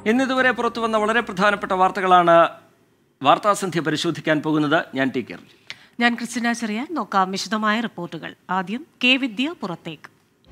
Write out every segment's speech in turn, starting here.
ഇന്നിതുവരെ പുറത്തുവന്ന വളരെ പ്രധാനപ്പെട്ട വാർത്തകളാണ് വാർത്താസന്ധ്യ പരിശോധിക്കാൻ പോകുന്നത് ഞാൻ ടി കെ റജി. ഞാൻ ക്രിസ്റ്റിന ചെറിയാൻ നോക്കാം വിശദമായ റിപ്പോർട്ടുകൾ ആദ്യം കെ വിദ്യ പുറത്തേക്ക്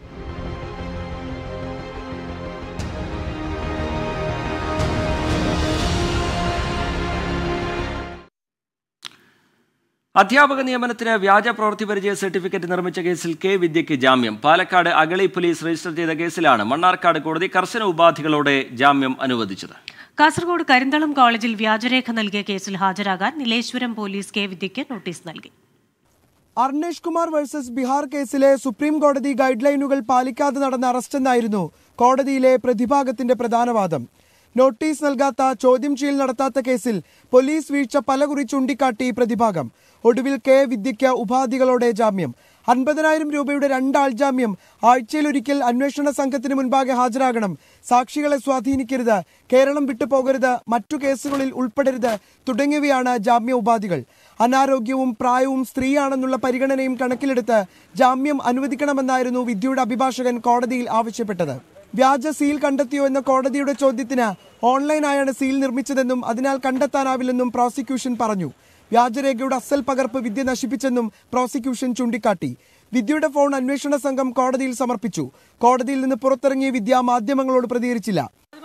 അധ്യാപക നിയമനത്തിന് വ്യാജ പ്രവൃത്തി പരിചയ സർട്ടിഫിക്കറ്റ് നിർമ്മിച്ച കേസിൽ കെ വിദ്യയ്ക്ക് ജാമ്യം പാലക്കാട് അഗളി പോലീസ് രജിസ്റ്റർ ചെയ്ത കേസിലാണ് മണ്ണാർക്കാട് കോടതി കർശന ഉപാധികളോടെ ജാമ്യം അനുവദിച്ചത് കാസർഗോഡ് കരിന്തളം കോളേജിൽ വ്യാജരേഖ നൽകിയ കേസിൽ ഹാജരാകാൻ നീലേശ്വരം പോലീസ് കെ വിദ്യയ്ക്ക് നോട്ടീസ് നൽകി അർണേഷ് കുമാർ വേഴ്സസ് ബീഹാർ കേസിലെ സുപ്രീം കോടതി ഗൈഡ് ലൈനുകൾ പാലിക്കാതെ നടന്ന അറസ്റ്റെന്നായിരുന്നു കോടതിയിലെ പ്രതിഭാഗത്തിന്റെ പ്രധാന വാദം നോട്ടീസ് നൽകാത്ത ചോദ്യം ചെയ്യൽ നടത്താത്ത കേസിൽ പോലീസ് വീഴ്ച പലകുറി ചൂണ്ടിക്കാട്ടി പ്രതിഭാഗം ഒടുവിൽ കെ വിദ്യയ്ക്ക് ഉപാധികളോടെ ജാമ്യം അൻപതിനായിരം രൂപയുടെ രണ്ടാൾ ജാമ്യം ആഴ്ചയിലൊരിക്കൽ അന്വേഷണ സംഘത്തിന് മുൻപാകെ ഹാജരാകണം സാക്ഷികളെ സ്വാധീനിക്കരുത് കേരളം വിട്ടുപോകരുത് മറ്റു കേസുകളിൽ ഉൾപ്പെടരുത് തുടങ്ങിയവയാണ് ജാമ്യ ഉപാധികൾ അനാരോഗ്യവും പ്രായവും സ്ത്രീയാണെന്നുള്ള പരിഗണനയും കണക്കിലെടുത്ത് ജാമ്യം അനുവദിക്കണമെന്നായിരുന്നു വിദ്യയുടെ അഭിഭാഷകൻ കോടതിയിൽ ആവശ്യപ്പെട്ടത് വ്യാജ സീൽ കണ്ടെത്തിയോ എന്ന കോടതിയുടെ ചോദ്യത്തിന് ഓൺലൈനായാണ് സീൽ നിർമ്മിച്ചതെന്നും അതിനാൽ കണ്ടെത്താനാവില്ലെന്നും പ്രോസിക്യൂഷൻ പറഞ്ഞു വ്യാജരേഖയുടെ അസൽ പകർപ്പ് വിദ്യ നശിപ്പിച്ചെന്നും പ്രോസിക്യൂഷൻ ചൂണ്ടിക്കാട്ടി വിദ്യയുടെ ഫോൺ അന്വേഷണ സംഘം കോടതിയിൽ സമർപ്പിച്ചു കോടതിയിൽ നിന്ന് പുറത്തിറങ്ങിയ വിദ്യ മാധ്യമങ്ങളോട് പ്രതികരിച്ചില്ല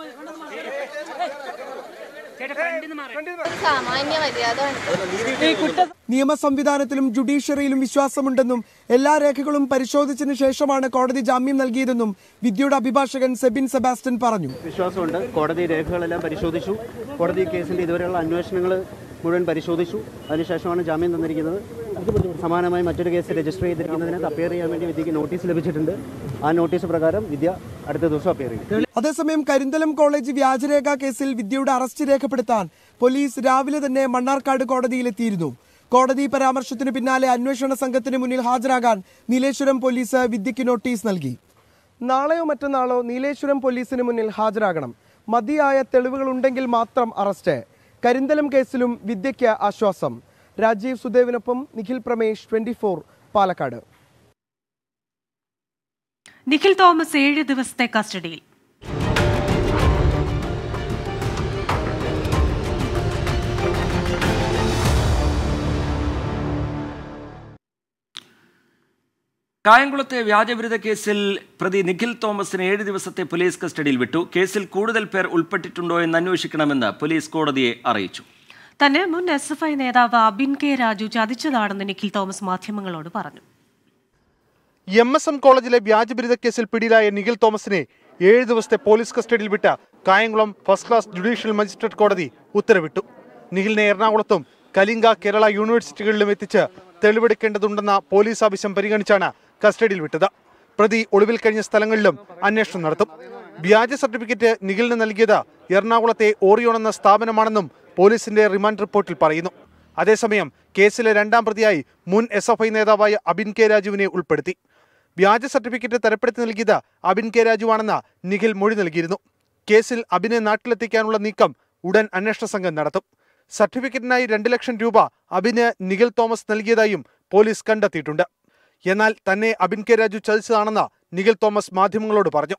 സാമാന്യ മര്യാദ നിയമ സംവിധാനത്തിലും ജുഡീഷ്യറിയിലും വിശ്വാസമുണ്ടെന്നും എല്ലാ രേഖകളും പരിശോധിച്ചതിനു ശേഷമാണ് കോടതി ജാമ്യം നൽകിയതെന്നും വിദ്യയുടെ അഭിഭാഷകൻ സെബിൻ സെബാസ്റ്റ്യൻ പറഞ്ഞു വിശ്വാസമുണ്ട് കോടതി രേഖകളെല്ലാം പരിശോധിച്ചു കോടതി കേസിന്റെ ഇതുവരെയുള്ള അന്വേഷണങ്ങൾ മുഴുവൻ പരിശോധിച്ചു അതിനുശേഷമാണ് ജാമ്യം തന്നിരിക്കുന്നത് സമാനമായി മറ്റൊരു കേസ് രജിസ്റ്റർ ചെയ്തിരിക്കുന്നതിന് അപ്പിയർ ചെയ്യാൻ വേണ്ടി വിദ്യയ്ക്ക് നോട്ടീസ് ലഭിച്ചിട്ടുണ്ട് ആ നോട്ടീസ് പ്രകാരം വിദ്യ അടുത്ത ദിവസം അപ്പിയർ ചെയ്യും അതേസമയം കരിന്തലം കോളേജ് വ്യാജരേഖ കേസിൽ വിദ്യയുടെ അറസ്റ്റ് രേഖപ്പെടുത്താൻ പോലീസ് രാവിലെ തന്നെ മണ്ണാർക്കാട് കോടതിയിലെത്തിയിരുന്നു കോടതി പരാമർശത്തിനു പിന്നാലെ അന്വേഷണ സംഘത്തിന് മുന്നിൽ ഹാജരാകാൻ നീലേശ്വരം പോലീസ് വിദ്യയ്ക്ക് നോട്ടീസ് നൽകി നാളെയോ മറ്റന്നാളോ നീലേശ്വരം പോലീസിന് മുന്നിൽ ഹാജരാകണം മതിയായ തെളിവുകൾ ഉണ്ടെങ്കിൽ മാത്രം അറസ്റ്റ് കരിന്തലം കേസിലും വിദ്യയ്ക്ക് ആശ്വാസം രാജീവ് സുദേവിനൊപ്പം നിഖിൽ പ്രമേഷ് ട്വന്റി പാലക്കാട് നിഖിൽ തോമസ് ഏഴ് ദിവസത്തെ കസ്റ്റഡിയിൽ കായംകുളത്തെ വ്യാജവിരുദ്ധ കേസിൽ പ്രതി നിഖിൽ തോമസിന് ഏഴ് ദിവസത്തെ പോലീസ് കസ്റ്റഡിയിൽ വിട്ടു കേസിൽ കൂടുതൽ പേർ ഉൾപ്പെട്ടിട്ടുണ്ടോ എന്ന് അന്വേഷിക്കണമെന്ന് പോലീസ് കോടതിയെ അറിയിച്ചു തന്നെ മുൻ എസ് എഫ് ഐ നേതാവ് അബിൻ കെ രാജു ചതിച്ചതാണെന്ന് നിഖിൽ തോമസ് മാധ്യമങ്ങളോട് പറഞ്ഞു എം എസ് എം കോളേജിലെ വ്യാജബിരുദ കേസിൽ പിടിയിലായ നിഖിൽ തോമസിനെ ഏഴ് ദിവസത്തെ പോലീസ് കസ്റ്റഡിയിൽ വിട്ട Kayamkulam first class judicial magistrate കോടതി ഉത്തരവിട്ടു നിഖിലിനെ എറണാകുളത്തും കലിംഗ കേരള യൂണിവേഴ്സിറ്റികളിലും എത്തിച്ച് തെളിവെടുക്കേണ്ടതുണ്ടെന്ന പോലീസ് ആവശ്യം പരിഗണിച്ചാണ് കസ്റ്റഡിയിൽ വിട്ടത് പ്രതി ഒളിവിൽ കഴിഞ്ഞ സ്ഥലങ്ങളിലും അന്വേഷണം നടത്തും വ്യാജ സർട്ടിഫിക്കറ്റ് നിഖിലിന് നൽകിയത് എറണാകുളത്തെ ഓറിയോൺ എന്ന സ്ഥാപനമാണെന്നും പോലീസിന്റെ റിമാൻഡ് റിപ്പോർട്ടിൽ പറയുന്നു അതേസമയം കേസിലെ രണ്ടാം പ്രതിയായി മുൻ എസ് എഫ് ഐ നേതാവായ അബിൻ കെ രാജുവിനെ ഉൾപ്പെടുത്തി വ്യാജ സർട്ടിഫിക്കറ്റ് തരപ്പെടുത്തി നൽകിയത് അബിൻ കെ രാജുവാണെന്ന് നിഖിൽ മൊഴി നൽകിയിരുന്നു കേസിൽ അബിനെ നാട്ടിലെത്തിക്കാനുള്ള നീക്കം ഉടൻ അന്വേഷണ സംഘം നടത്തും സർട്ടിഫിക്കറ്റിനായി രണ്ട് ലക്ഷം രൂപ അബിന് നിഖിൽ തോമസ് നൽകിയതായും പോലീസ് കണ്ടെത്തിയിട്ടുണ്ട് എന്നാൽ തന്നെ അബിൻ കെ രാജു ചതിച്ചതാണെന്ന് നിഖിൽ തോമസ് മാധ്യമങ്ങളോട് പറഞ്ഞു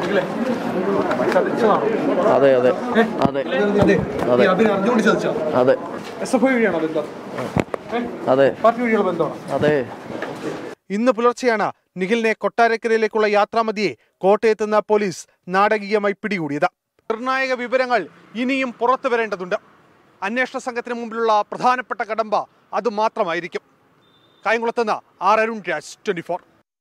അതെ അതെ അതെ അതെ അതെ അതെ അതെ ഇന്ന് പുലർച്ചെയാണ് നിഖിലിനെ കൊട്ടാരക്കരയിലേക്കുള്ള യാത്രാമതിയെ കോട്ടയത്ത് നിന്ന് പോലീസ് നാടകീയമായി പിടികൂടിയത് നിർണായക വിവരങ്ങൾ ഇനിയും പുറത്തു വരേണ്ടതുണ്ട് അന്വേഷണ സംഘത്തിന് മുമ്പിലുള്ള പ്രധാനപ്പെട്ട കടമ്പ അത് മാത്രമായിരിക്കും കായംകുളത്ത് നിന്ന് R Arun Raj twenty four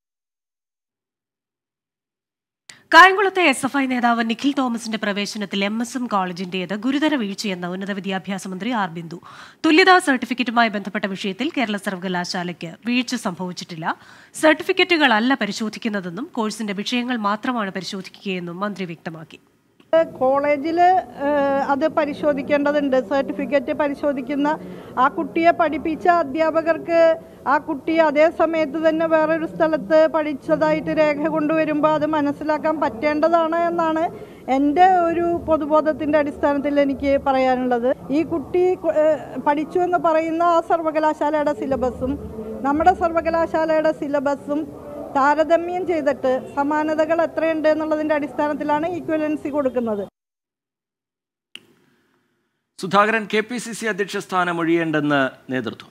കായംകുളത്തെ എസ് എഫ് ഐ നേതാവ് നിഖിൽ തോമസിന്റെ പ്രവേശനത്തിൽ എം എസ് എം കോളേജിന്റേത് ഗുരുതര വീഴ്ചയെന്ന ഉന്നത വിദ്യാഭ്യാസ മന്ത്രി ആർ ബിന്ദു തുല്യതാ സർട്ടിഫിക്കറ്റുമായി ബന്ധപ്പെട്ട വിഷയത്തിൽ കേരള സർവകലാശാലയ്ക്ക് വീഴ്ച സംഭവിച്ചിട്ടില്ല സർട്ടിഫിക്കറ്റുകളല്ല പരിശോധിക്കുന്നതെന്നും കോഴ്സിന്റെ വിഷയങ്ങൾ മാത്രമാണ് പരിശോധിക്കുകയെന്നും മന്ത്രി വ്യക്തമാക്കി കോളേജിൽ അത് പരിശോധിക്കേണ്ടതുണ്ട് സർട്ടിഫിക്കറ്റ് പരിശോധിക്കുന്ന ആ കുട്ടിയെ പഠിപ്പിച്ച അധ്യാപകർക്ക് ആ കുട്ടി അതേ സമയത്ത് തന്നെ വേറൊരു സ്ഥലത്ത് പഠിച്ചതായിട്ട് രേഖ കൊണ്ടുവരുമ്പോൾ അത് മനസ്സിലാക്കാൻ പറ്റേണ്ടതാണ് എന്നാണ് എൻ്റെ ഒരു പൊതുബോധത്തിൻ്റെ അടിസ്ഥാനത്തിൽ എനിക്ക് പറയാനുള്ളത് ഈ കുട്ടി കു- ഏഹ് പഠിച്ചു എന്ന് പറയുന്ന ആ സർവകലാശാലയുടെ സിലബസും നമ്മുടെ സർവകലാശാലയുടെ സിലബസും താരതമ്യം ചെയ്തിട്ട് സമാനതകൾ എത്രയുണ്ട് എന്നുള്ളതിൻ്റെ അടിസ്ഥാനത്തിലാണ് ഈക്വലൻസി കൊടുക്കുന്നത് Sudhakaran K P C C അധ്യക്ഷ സ്ഥാനം ഒഴിയേണ്ടെന്ന് നേതൃത്വം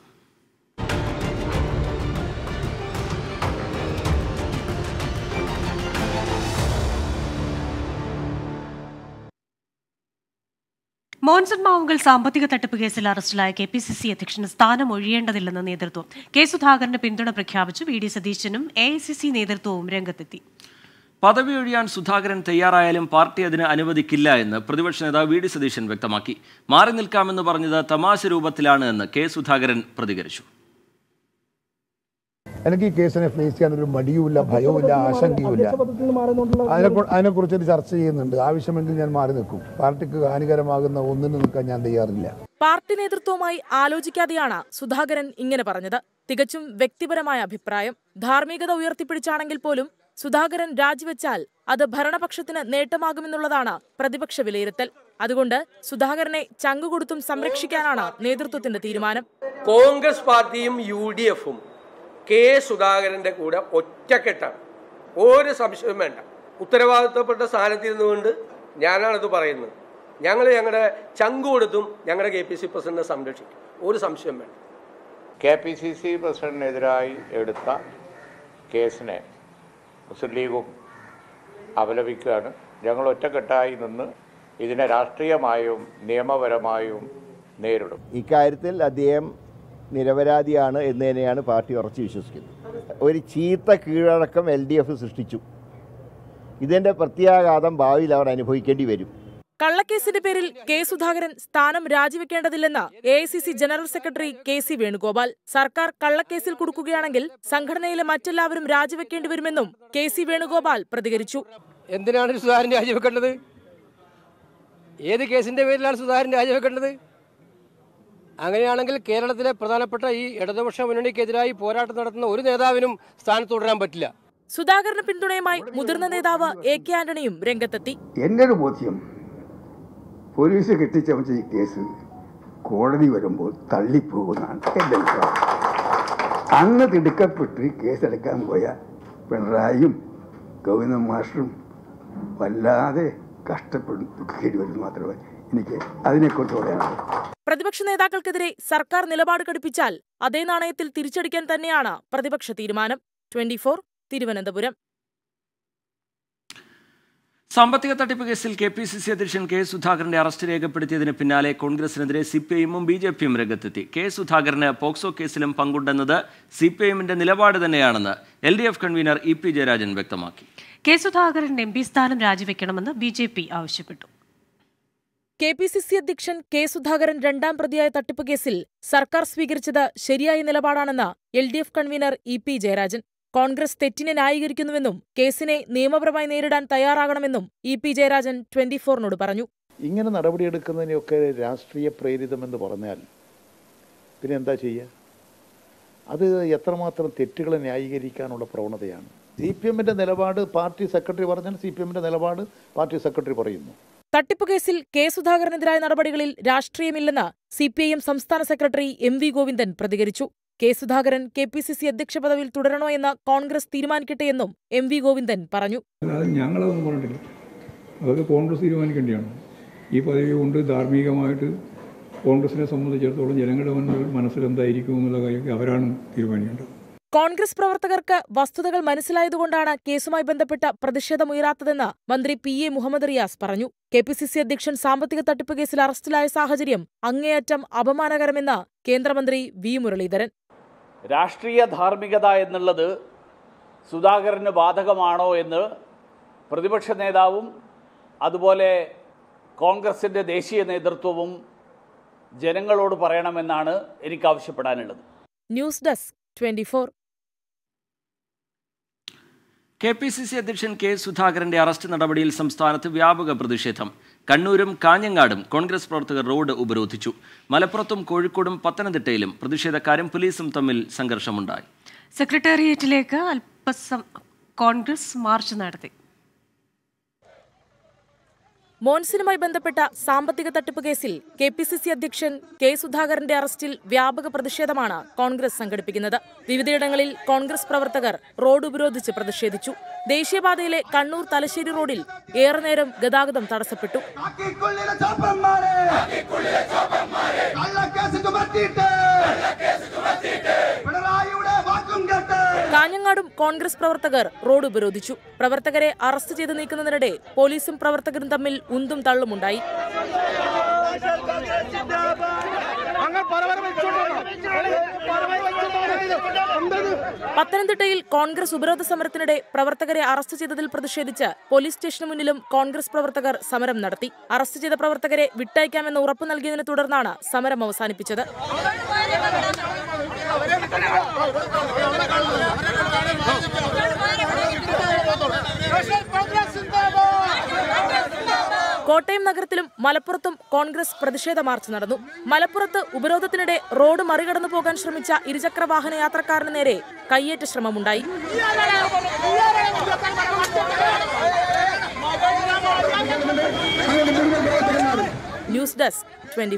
മോൻസൺ മാവുങ്കൽ സാമ്പത്തിക തട്ടിപ്പ് കേസിൽ അറസ്റ്റിലായ കെ പി സി സി അധ്യക്ഷന് സ്ഥാനം ഒഴിയേണ്ടതില്ലെന്ന് നേതൃത്വം കെ സുധാകരന് പിന്തുണ പ്രഖ്യാപിച്ചു വി ഡി സതീശനും എ ഐ സി സി നേതൃത്വവും രംഗത്തെത്തി പദവി ഒഴിയാൻ സുധാകരൻ തയ്യാറായാലും പാർട്ടി അതിന് അനുവദിക്കില്ല എന്ന് പ്രതിപക്ഷ നേതാവ് വി ഡി സതീശൻ വ്യക്തമാക്കി മാറി നിൽക്കാമെന്ന് പറഞ്ഞത് തമാശ രൂപത്തിലാണ് എന്ന് കെ സുധാകരൻ പ്രതികരിച്ചു എനിക്ക് ഈ കേസിനെ ഫേസ് ചെയ്യാൻ ഒരു മടിയുമില്ല ഭയവുമില്ല ആശങ്കയുമില്ല അതിനെ അതിനെക്കുറിച്ച് ഒരു ചർച്ച ചെയ്യുന്നുണ്ട് ആവശ്യമെങ്കിൽ ഞാൻ മാറി നിൽക്കും പാർട്ടിക്ക് ഹാനികരമാകുന്ന ഒന്നിനും നിൽക്കാൻ ഞാൻ തയ്യാറില്ല പാർട്ടി നേതൃത്വവുമായി ആലോചിക്കാതെയാണ് സുധാകരൻ ഇങ്ങനെ പറഞ്ഞത് തികച്ചും വ്യക്തിപരമായ അഭിപ്രായം ധാർമ്മികത ഉയർത്തിപ്പിടിച്ചാണെങ്കിൽ പോലും സുധാകരൻ രാജിവെച്ചാൽ അത് ഭരണപക്ഷത്തിന് നേട്ടമാകുമെന്നുള്ളതാണ് പ്രതിപക്ഷ വിലയിരുത്തൽ അതുകൊണ്ട് സുധാകരനെ ചങ്കുകൊടുത്തും സംരക്ഷിക്കാനാണ് നേതൃത്വത്തിന്റെ തീരുമാനം കോൺഗ്രസ് പാർട്ടിയും യു ഡി എഫും കെ സുധാകരന്റെ കൂടെ ഒറ്റക്കെട്ടാണ് ഒരു സംശയവും വേണ്ട ഉത്തരവാദിത്തപ്പെട്ട സ്ഥാനത്തിരുന്നുകൊണ്ട് ഞാനാണിത് പറയുന്നത് ഞങ്ങൾ ഞങ്ങളുടെ ചങ്കു കൊടുത്തും ഞങ്ങളുടെ കെ പി സി പ്രസിഡന്റിനെ സംരക്ഷിക്കും ഒരു സംശയം വേണ്ട കെ പി സി സി പ്രസിഡന്റിനെതിരായി എടുത്ത കേസിനെ മുസ്ലിം ലീഗും അപലപിക്കുകയാണ് ഞങ്ങൾ ഒറ്റക്കെട്ടായി നിന്ന് ഇതിനെ രാഷ്ട്രീയമായും നിയമപരമായും നേരിടും ഇക്കാര്യത്തിൽ അദ്ദേഹം നിരപരാധിയാണ് എന്ന് തന്നെയാണ് പാർട്ടി ഉറച്ചു വിശ്വസിക്കുന്നത് ഒരു ചീത്ത കീഴടക്കം എൽ ഡി എഫ് സൃഷ്ടിച്ചു ഇതിൻ്റെ പ്രത്യാഘാതം ഭാവിയിൽ അവർ അനുഭവിക്കേണ്ടി വരും കള്ളക്കേസിന്റെ പേരിൽ കെ സുധാകരൻ സ്ഥാനം രാജിവെക്കേണ്ടതില്ലെന്ന് A I C C general secretary K C Venugopal സർക്കാർ കള്ളക്കേസിൽ കൊടുക്കുകയാണെങ്കിൽ സംഘടനയിലെ മറ്റെല്ലാവരും രാജിവെക്കേണ്ടി വരുമെന്നും കെ സി വേണുഗോപാൽ പ്രതികരിച്ചു എന്തിനാണ് സുധാകരൻ രാജിവെക്കേണ്ടത് ഏത് കേസിന്റെ പേരിലാണ് സുധാകരൻ രാജിവെക്കേണ്ടത് അങ്ങനെയാണെങ്കിൽ കേരളത്തിലെ പ്രധാനപ്പെട്ട ഈ ഇടതുപക്ഷ മുന്നണിക്കെതിരായി പോരാട്ടം നടത്തുന്ന ഒരു നേതാവിനും സ്ഥാനത്ത് തുടരാൻ പറ്റില്ല സുധാകരന് പിന്തുണയുമായി മുതിർന്ന നേതാവ് എ കെ ആന്റണിയും രംഗത്തെത്തി എൻ്റെ ഒരു ബോധ്യം പോലീസ് കെട്ടിച്ചമച്ച ഈ കേസ് കോടതി വരുമ്പോൾ തള്ളിപ്പോകുന്നതാണ് എൻ്റെ അഭിപ്രായം അന്ന് തിടുക്കപ്പെട്ട് കേസെടുക്കാൻ പോയ പിണറായിയും ഗോവിന്ദ മാസ്റ്ററും വല്ലാതെ കഷ്ടപ്പെടും ദുഃഖിക്കേണ്ടി വരും മാത്രമേ എനിക്ക് അതിനെക്കുറിച്ച് പറയാനുള്ളൂ പ്രതിപക്ഷ നേതാക്കൾക്കെതിരെ സർക്കാർ നിലപാട് ഘടിപ്പിച്ചാൽ അതേ നാണയത്തിൽ തിരിച്ചടിക്കാൻ തന്നെയാണ് പ്രതിപക്ഷ തീരുമാനം ട്വന്റി തിരുവനന്തപുരം സാമ്പത്തിക തട്ടിപ്പ് കേസിൽ കെ പി സി സി അധ്യക്ഷൻ കെ സുധാകരന്റെ അറസ്റ്റ് രേഖപ്പെടുത്തിയതിന് പിന്നാലെ കോൺഗ്രസിനെതിരെ സി പി ഐഎമ്മും ബി ജെ പിയും രംഗത്തെത്തി കെ സുധാകരന് പോക്സോ കേസിലും പങ്കുണ്ടെന്നത് സി പി ഐഎമ്മിന്റെ നിലപാട് തന്നെയാണെന്ന് L D F convener E P Jayarajan വ്യക്തമാക്കി കെ സുധാകരൻ എം പി സ്ഥാനം രാജിവെക്കണമെന്ന് ബി ജെ പി ആവശ്യപ്പെട്ടു കെ പി സി സി അധ്യക്ഷൻ കെ സുധാകരൻ രണ്ടാം പ്രതിയായ തട്ടിപ്പ് കേസിൽ സർക്കാർ സ്വീകരിച്ചത് ശരിയായ നിലപാടാണെന്ന് L D F convener E P Jayarajan Congress തെറ്റിനെ ന്യായീകരിക്കുന്നുവെന്നും കേസിനെ നിയമപരമായി നേരിടാൻ തയ്യാറാകണമെന്നും ഇ പി ജയരാജൻ ട്വന്റി ഫോറിനോട് പറഞ്ഞു ഇങ്ങനെ നടപടിയെടുക്കുന്നതിനെയൊക്കെ രാഷ്ട്രീയ പ്രേരിതമെന്ന് പറഞ്ഞാൽ പിന്നെ എന്താ ചെയ്യുക അത് എത്രമാത്രം തെറ്റുകളെ ന്യായീകരിക്കാനുള്ള പ്രവണതയാണ് സി പി എമ്മിൻ്റെ നിലപാട് പാർട്ടി സെക്രട്ടറി പറഞ്ഞാൽ സി പി എമ്മിൻ്റെ നിലപാട് പാർട്ടി സെക്രട്ടറി പറയുന്നു തട്ടിപ്പ് കേസിൽ കെ സുധാകരനെതിരായ നടപടികളിൽ രാഷ്ട്രീയമില്ലെന്ന് സി പി ഐ എം സംസ്ഥാന സെക്രട്ടറി എം വി ഗോവിന്ദൻ പ്രതികരിച്ചു K Sudhakaran K P C C അധ്യക്ഷ പദവിയിൽ തുടരണോ എന്ന് കോൺഗ്രസ് തീരുമാനിക്കട്ടെയെന്നും എം വി ഗോവിന്ദൻ പറഞ്ഞു അത് ഞങ്ങളതൊന്നും പറഞ്ഞിട്ടില്ല അതൊക്കെ കോൺഗ്രസ് തീരുമാനിക്കേണ്ടതാണ് ഈ പദവി കൊണ്ട് ധാർമ്മികമായിട്ട് കോൺഗ്രസിനെ സംബന്ധിച്ചിടത്തോളം ജനങ്ങളുടെ മുന്നിൽ മനസ്സിലെന്തായിരിക്കും എന്നുള്ള കാര്യമൊക്കെ അവരാണ് തീരുമാനിക്കേണ്ടത് കോൺഗ്രസ് പ്രവർത്തകർക്ക് വസ്തുതകൾ മനസ്സിലായതുകൊണ്ടാണ് കേസുമായി ബന്ധപ്പെട്ട പ്രതിഷേധമുയരാത്തതെന്ന് മന്ത്രി പി എ മുഹമ്മദ് റിയാസ് പറഞ്ഞു കെ പി സി സി അധ്യക്ഷൻ സാമ്പത്തിക തട്ടിപ്പ് കേസിൽ അറസ്റ്റിലായ സാഹചര്യം അങ്ങേയറ്റം അപമാനകരമെന്ന് കേന്ദ്രമന്ത്രി വി മുരളീധരൻ രാഷ്ട്രീയ ധാർമ്മികത എന്നുള്ളത് സുധാകരന് ബാധകമാണോ എന്ന് പ്രതിപക്ഷ നേതാവും അതുപോലെ കോൺഗ്രസിൻ്റെ ദേശീയ നേതൃത്വവും ജനങ്ങളോട് പറയണമെന്നാണ് എനിക്ക് ആവശ്യപ്പെടാനുള്ളത് news desk twenty four K P C C അധ്യക്ഷൻ കെ സുധാകരന്റെ അറസ്റ്റ് നടപടിയിൽ സംസ്ഥാനത്ത് വ്യാപക പ്രതിഷേധം കണ്ണൂരും കാഞ്ഞങ്ങാടും കോൺഗ്രസ് പ്രവർത്തകർ റോഡ് ഉപരോധിച്ചു മലപ്പുറത്തും കോഴിക്കോടും പത്തനംതിട്ടയിലും പ്രതിഷേധക്കാരും പോലീസും തമ്മിൽ സംഘർഷമുണ്ടായി സെക്രട്ടേറിയറ്റിലേക്ക് അല്പസം കോൺഗ്രസ് മാർച്ച് നടത്തി മോൻസിനുമായി ബന്ധപ്പെട്ട സാമ്പത്തിക തട്ടിപ്പ് കേസിൽ കെ പി സി സി അധ്യക്ഷൻ കെ സുധാകരന്റെ അറസ്റ്റിൽ വ്യാപക പ്രതിഷേധമാണ് കോൺഗ്രസ് സംഘടിപ്പിക്കുന്നത് വിവിധയിടങ്ങളിൽ കോൺഗ്രസ് പ്രവർത്തകർ റോഡ് ഉപരോധിച്ച് പ്രതിഷേധിച്ചു ദേശീയപാതയിലെ കണ്ണൂർ തലശ്ശേരി റോഡിൽ ഏറെ നേരം ഗതാഗതം തടസ്സപ്പെട്ടു കാഞ്ഞങ്ങാടും കോൺഗ്രസ് പ്രവർത്തകർ റോഡ് ഉപരോധിച്ചു പ്രവർത്തകരെ അറസ്റ്റ് ചെയ്ത് നീക്കുന്നതിനിടെ പോലീസും പ്രവർത്തകരും തമ്മിൽ ഉന്തും തള്ളുമുണ്ടായി പത്തനംതിട്ടയിൽ കോൺഗ്രസ് ഉപരോധ സമരത്തിനിടെ പ്രവർത്തകരെ അറസ്റ്റ് ചെയ്തതിൽ പ്രതിഷേധിച്ച് പോലീസ് സ്റ്റേഷന് മുന്നിലും കോൺഗ്രസ് പ്രവർത്തകർ സമരം നടത്തി അറസ്റ്റ് ചെയ്ത പ്രവർത്തകരെ വിട്ടയക്കാമെന്ന് ഉറപ്പു നൽകിയതിനെ തുടർന്നാണ് സമരം അവസാനിപ്പിച്ചത് കോട്ടയം നഗരത്തിലും മലപ്പുറത്തും കോൺഗ്രസ് പ്രതിഷേധ മാർച്ച് നടന്നു മലപ്പുറത്ത് ഉപരോധത്തിനിടെ റോഡ് മറികടന്നു പോകാൻ ശ്രമിച്ച ഇരുചക്ര വാഹന യാത്രക്കാരന് നേരെ കയ്യേറ്റ ശ്രമമുണ്ടായി news desk twenty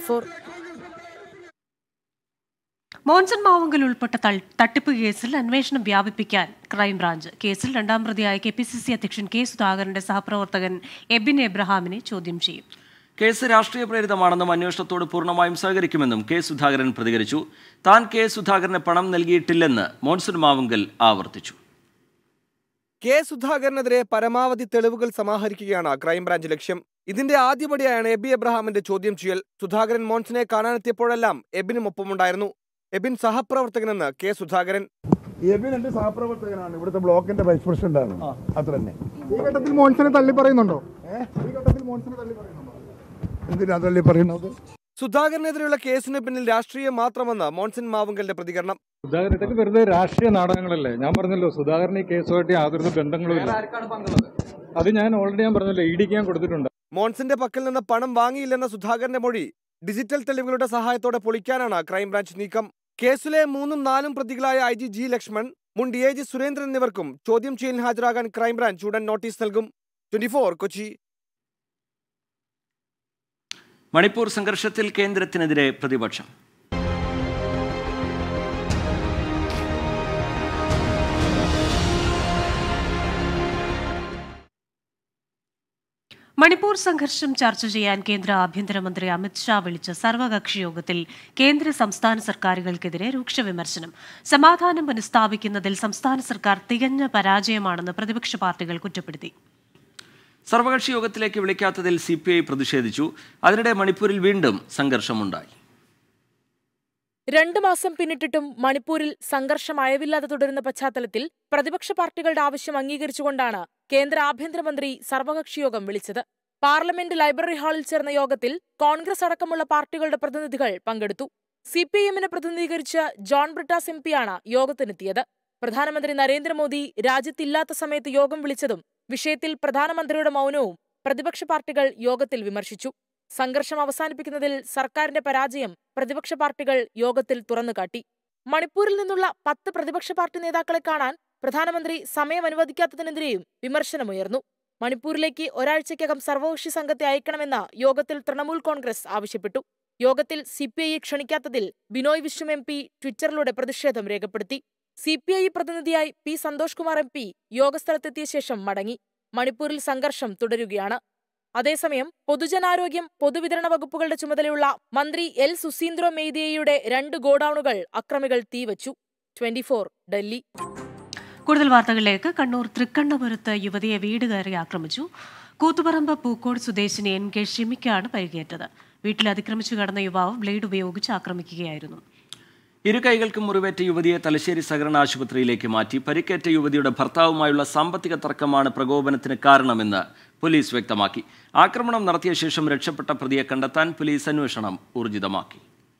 Monson Mavunkal ഉൾപ്പെട്ട തൾ- തട്ടിപ്പ് കേസിൽ അന്വേഷണം വ്യാപിപ്പിക്കാൻ ക്രൈംബ്രാഞ്ച് കേസിൽ രണ്ടാം പ്രതിയായ കെ പി സി സി അധ്യക്ഷൻ കെ സുധാകരന്റെ സഹപ്രവർത്തകൻ എബിൻ എബ്രഹാമിനെ ചോദ്യം ചെയ്യും കേസ് രാഷ്ട്രീയ പ്രേരിതമാണെന്നും അന്വേഷണത്തോട് പൂർണ്ണമായും സഹകരിക്കുമെന്നും കെ സുധാകരൻ പ്രതികരിച്ചു താൻ കെ സുധാകരന് പണം നൽകിയിട്ടില്ലെന്ന് മോൻസൺ മാവുങ്കൽ ആവർത്തിച്ചു കെ സുധാകരനെതിരെ പരമാവധി തെളിവുകൾ സമാഹരിക്കുകയാണ് ക്രൈംബ്രാഞ്ച് ലക്ഷ്യം ഇതിന്റെ ആദ്യപടിയായാണ് എബി എബ്രഹാമിന്റെ ചോദ്യം ചെയ്യൽ സുധാകരൻ മോൻസിനെ കാണാനെത്തിയപ്പോഴെല്ലാം എബിനും ഒപ്പമുണ്ടായിരുന്നു എബിൻ സഹപ്രവർത്തകനെന്ന് കെ സുധാകരൻ എബിൻ എന്റെ സഹപ്രവർത്തകനാണ് ഇവിടുത്തെ ബ്ലോക്കിന്റെ വൈസ് പ്രസിഡന്റ് ആണ് അത്ര തന്നെ ഈ ഘട്ടത്തിൽ മോൻസനെ തള്ളി പറയുന്നുണ്ടോ ഈ ഘട്ടത്തിൽ മോൻസിനെ തള്ളി പറയുന്നുണ്ടോ എന്തിനാ തള്ളി പറയുന്നത് സുധാകരനെതിരെയുള്ള കേസിന് പിന്നിൽ രാഷ്ട്രീയം മാത്രമെന്ന് മോൻസൻ മാവുങ്കലിന്റെ പ്രതികരണം സുധാകരൻ ഇതൊക്കെ വെറുതെ രാഷ്ട്രീയ നാടകങ്ങളല്ലേ ഞാൻ പറഞ്ഞല്ലോ സുധാകരൻ ഈ കേസുമായിട്ട് യാതൊരു ബന്ധങ്ങളും ഇല്ല അത് ഞാൻ ഓൾറെഡി ഞാൻ പറഞ്ഞല്ലോ ഇ ഡിക്ക് ഞാൻ കൊടുത്തിട്ടുണ്ട് മോൻസിന്റെ പക്കൽ നിന്ന് പണം വാങ്ങിയില്ലെന്ന സുധാകരന്റെ മൊഴി ഡിജിറ്റൽ തെളിവുകളുടെ സഹായത്തോടെ പൊളിക്കാനാണ് ക്രൈംബ്രാഞ്ച് നീക്കം കേസിലെ മൂന്നും നാലും പ്രതികളായ ഐ ജി ജി ലക്ഷ്മൺ മുൻ ഡി ഐ ജി സുരേന്ദ്രൻ എന്നിവർക്കും ചോദ്യം ചെയ്യലിന് ഹാജരാകാൻ ക്രൈംബ്രാഞ്ച് ഉടൻ നോട്ടീസ് നൽകും ട്വന്റി കൊച്ചി മണിപ്പൂർ സംഘർഷത്തിൽ കേന്ദ്രത്തിനെതിരെ പ്രതിപക്ഷം മണിപ്പൂർ സംഘർഷം ചർച്ച ചെയ്യാൻ കേന്ദ്ര ആഭ്യന്തരമന്ത്രി അമിത്ഷാ വിളിച്ച സർവകക്ഷി യോഗത്തിൽ കേന്ദ്ര സംസ്ഥാന സർക്കാരുകൾക്കെതിരെ രൂക്ഷ വിമർശനം സമാധാനം പുനഃസ്ഥാപിക്കുന്നതിൽ സംസ്ഥാന സർക്കാർ തികഞ്ഞ പരാജയമാണെന്ന് പ്രതിപക്ഷ പാർട്ടികൾ കുറ്റപ്പെടുത്തി സർവകക്ഷി യോഗത്തിലേക്ക് വിളിക്കാത്തതിൽ സി പി ഐ പ്രതിഷേധിച്ചു അതിനിടെ മണിപ്പൂരിൽ വീണ്ടും സംഘർഷമുണ്ടായി രണ്ടു മാസം പിന്നിട്ടിട്ടും മണിപ്പൂരിൽ സംഘർഷം അയവില്ലാതെ തുടരുന്ന പശ്ചാത്തലത്തിൽ പ്രതിപക്ഷ പാർട്ടികളുടെ ആവശ്യം അംഗീകരിച്ചുകൊണ്ടാണ് കേന്ദ്ര ആഭ്യന്തരമന്ത്രി സർവകക്ഷി യോഗം വിളിച്ചത് പാർലമെന്റ് ലൈബ്രറി ഹാളിൽ ചേർന്ന യോഗത്തിൽ കോൺഗ്രസ് അടക്കമുള്ള പാർട്ടികളുടെ പ്രതിനിധികൾ പങ്കെടുത്തു സി പി എമ്മിനെ പ്രതിനിധീകരിച്ച് ജോൺ ബ്രിട്ടാസ് എം പിയാണ് യോഗത്തിനെത്തിയത് പ്രധാനമന്ത്രി നരേന്ദ്രമോദി രാജ്യത്തില്ലാത്ത സമയത്ത് യോഗം വിളിച്ചതും വിഷയത്തിൽ പ്രധാനമന്ത്രിയുടെ മൗനവും പ്രതിപക്ഷ പാർട്ടികൾ യോഗത്തിൽ വിമർശിച്ചു സംഘർഷം അവസാനിപ്പിക്കുന്നതിൽ സർക്കാരിന്റെ പരാജയം പ്രതിപക്ഷ പാർട്ടികൾ യോഗത്തിൽ തുറന്നുകാട്ടി മണിപ്പൂരിൽ നിന്നുള്ള പത്ത് പ്രതിപക്ഷ പാർട്ടി നേതാക്കളെ കാണാൻ പ്രധാനമന്ത്രി സമയം അനുവദിക്കാത്തതിനെതിരെയും വിമർശനമുയർന്നു മണിപ്പൂരിലേക്ക് ഒരാഴ്ചയ്ക്കകം സർവകക്ഷി സംഘത്തെ അയക്കണമെന്ന യോഗത്തിൽ തൃണമൂൽ കോൺഗ്രസ് ആവശ്യപ്പെട്ടു യോഗത്തിൽ സിപിഐയെ ക്ഷണിക്കാത്തതിൽ ബിനോയ് വിശ്വം എം പി ട്വിറ്ററിലൂടെ പ്രതിഷേധം രേഖപ്പെടുത്തി സിപിഐ പ്രതിനിധിയായി P Santhosh Kumar M P യോഗസ്ഥലത്തെത്തിയ ശേഷം മടങ്ങി മണിപ്പൂരിൽ സംഘർഷം തുടരുകയാണ് അതേസമയം പൊതുജനാരോഗ്യം പൊതുവിതരണ വകുപ്പുകളുടെ ചുമതലയുള്ള മന്ത്രി എൽ സുസീന്ദ്രോ മെയ്ദിയയുടെ രണ്ട് ഗോഡൌണുകൾ അക്രമികൾ തീവച്ചു ട്വന്റി ഡൽഹി കൂടുതൽ വാർത്തകളിലേക്ക് കണ്ണൂർ തൃക്കണ്ണപുരത്ത് യുവതിയെ വീട് കയറി ആക്രമിച്ചു കൂത്തുപറമ്പ് പൂക്കോട് സ്വദേശിനി എൻ കെ ഷിമിക്കാണ് പരിക്കേറ്റത് വീട്ടിൽ അതിക്രമിച്ചു കടന്ന യുവാവ് ബ്ലേഡ് ഉപയോഗിച്ച് ആക്രമിക്കുകയായിരുന്നു ഇരു കൈകൾക്കും മുറിവേറ്റ യുവതിയെ തലശ്ശേരി സഹകരണ ആശുപത്രിയിലേക്ക് മാറ്റി പരിക്കേറ്റ യുവതിയുടെ ഭർത്താവുമായുള്ള സാമ്പത്തിക തർക്കമാണ് പ്രകോപനത്തിന് കാരണമെന്ന് പോലീസ് വ്യക്തമാക്കി ആക്രമണം നടത്തിയ ശേഷം രക്ഷപ്പെട്ട പ്രതിയെ കണ്ടെത്താൻ പോലീസ് അന്വേഷണം ഊർജിതമാക്കി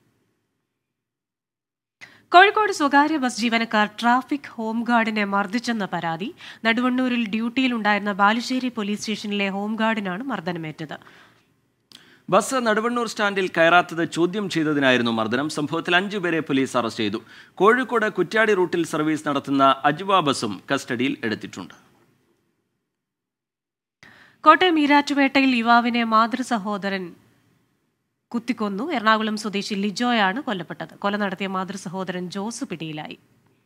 കോഴിക്കോട് സ്വകാര്യ ബസ് ജീവനക്കാർ ട്രാഫിക് ഹോംഗാർഡിനെ മർദ്ദിച്ചെന്ന പരാതി നടുവണ്ണൂരിൽ ഡ്യൂട്ടിയിലുണ്ടായിരുന്ന ബാലുശ്ശേരി പോലീസ് സ്റ്റേഷനിലെ ഹോംഗാർഡിനാണ് മർദ്ദനമേറ്റത് ബസ് നടുവണ്ണൂർ സ്റ്റാൻഡിൽ കയറാത്തത് ചോദ്യം ചെയ്തതിനായിരുന്നു മർദ്ദനം സംഭവത്തിൽ അഞ്ചുപേരെ പോലീസ് അറസ്റ്റ് ചെയ്തു കോഴിക്കോട് കുറ്റ്യാടി റൂട്ടിൽ സർവീസ് നടത്തുന്ന അജ്വ ബസും കസ്റ്റഡിയിൽ എടുത്തിട്ടുണ്ട് കോട്ടയം ഈരാറ്റുപേട്ടയിൽ യുവാവിനെ മാതൃ സഹോദരൻ കുത്തിക്കൊന്നു എറണാകുളം സ്വദേശി ലിജോയാണ് കൊല്ലപ്പെട്ടത് കൊല നടത്തിയ മാതൃ സഹോദരൻ ജോസ് പിടിയിലായി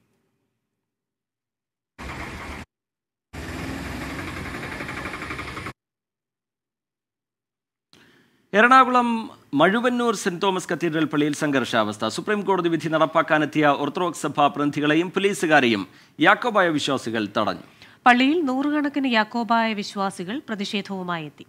Ernakulam Mazhuvannoor Saint Thomas cathedral പള്ളിയിൽ സംഘർഷാവസ്ഥ സുപ്രീം കോടതി വിധി നടപ്പാക്കാനെത്തിയ ഓർത്തഡോക്സ് സഭാ പ്രതിനിധികളെയും പോലീസുകാരെയും യാക്കോബായ വിശ്വാസികൾ തടഞ്ഞു പള്ളിയിൽ നൂറുകണക്കിന് യാക്കോബായ വിശ്വാസികൾ പ്രതിഷേധവുമായി എത്തി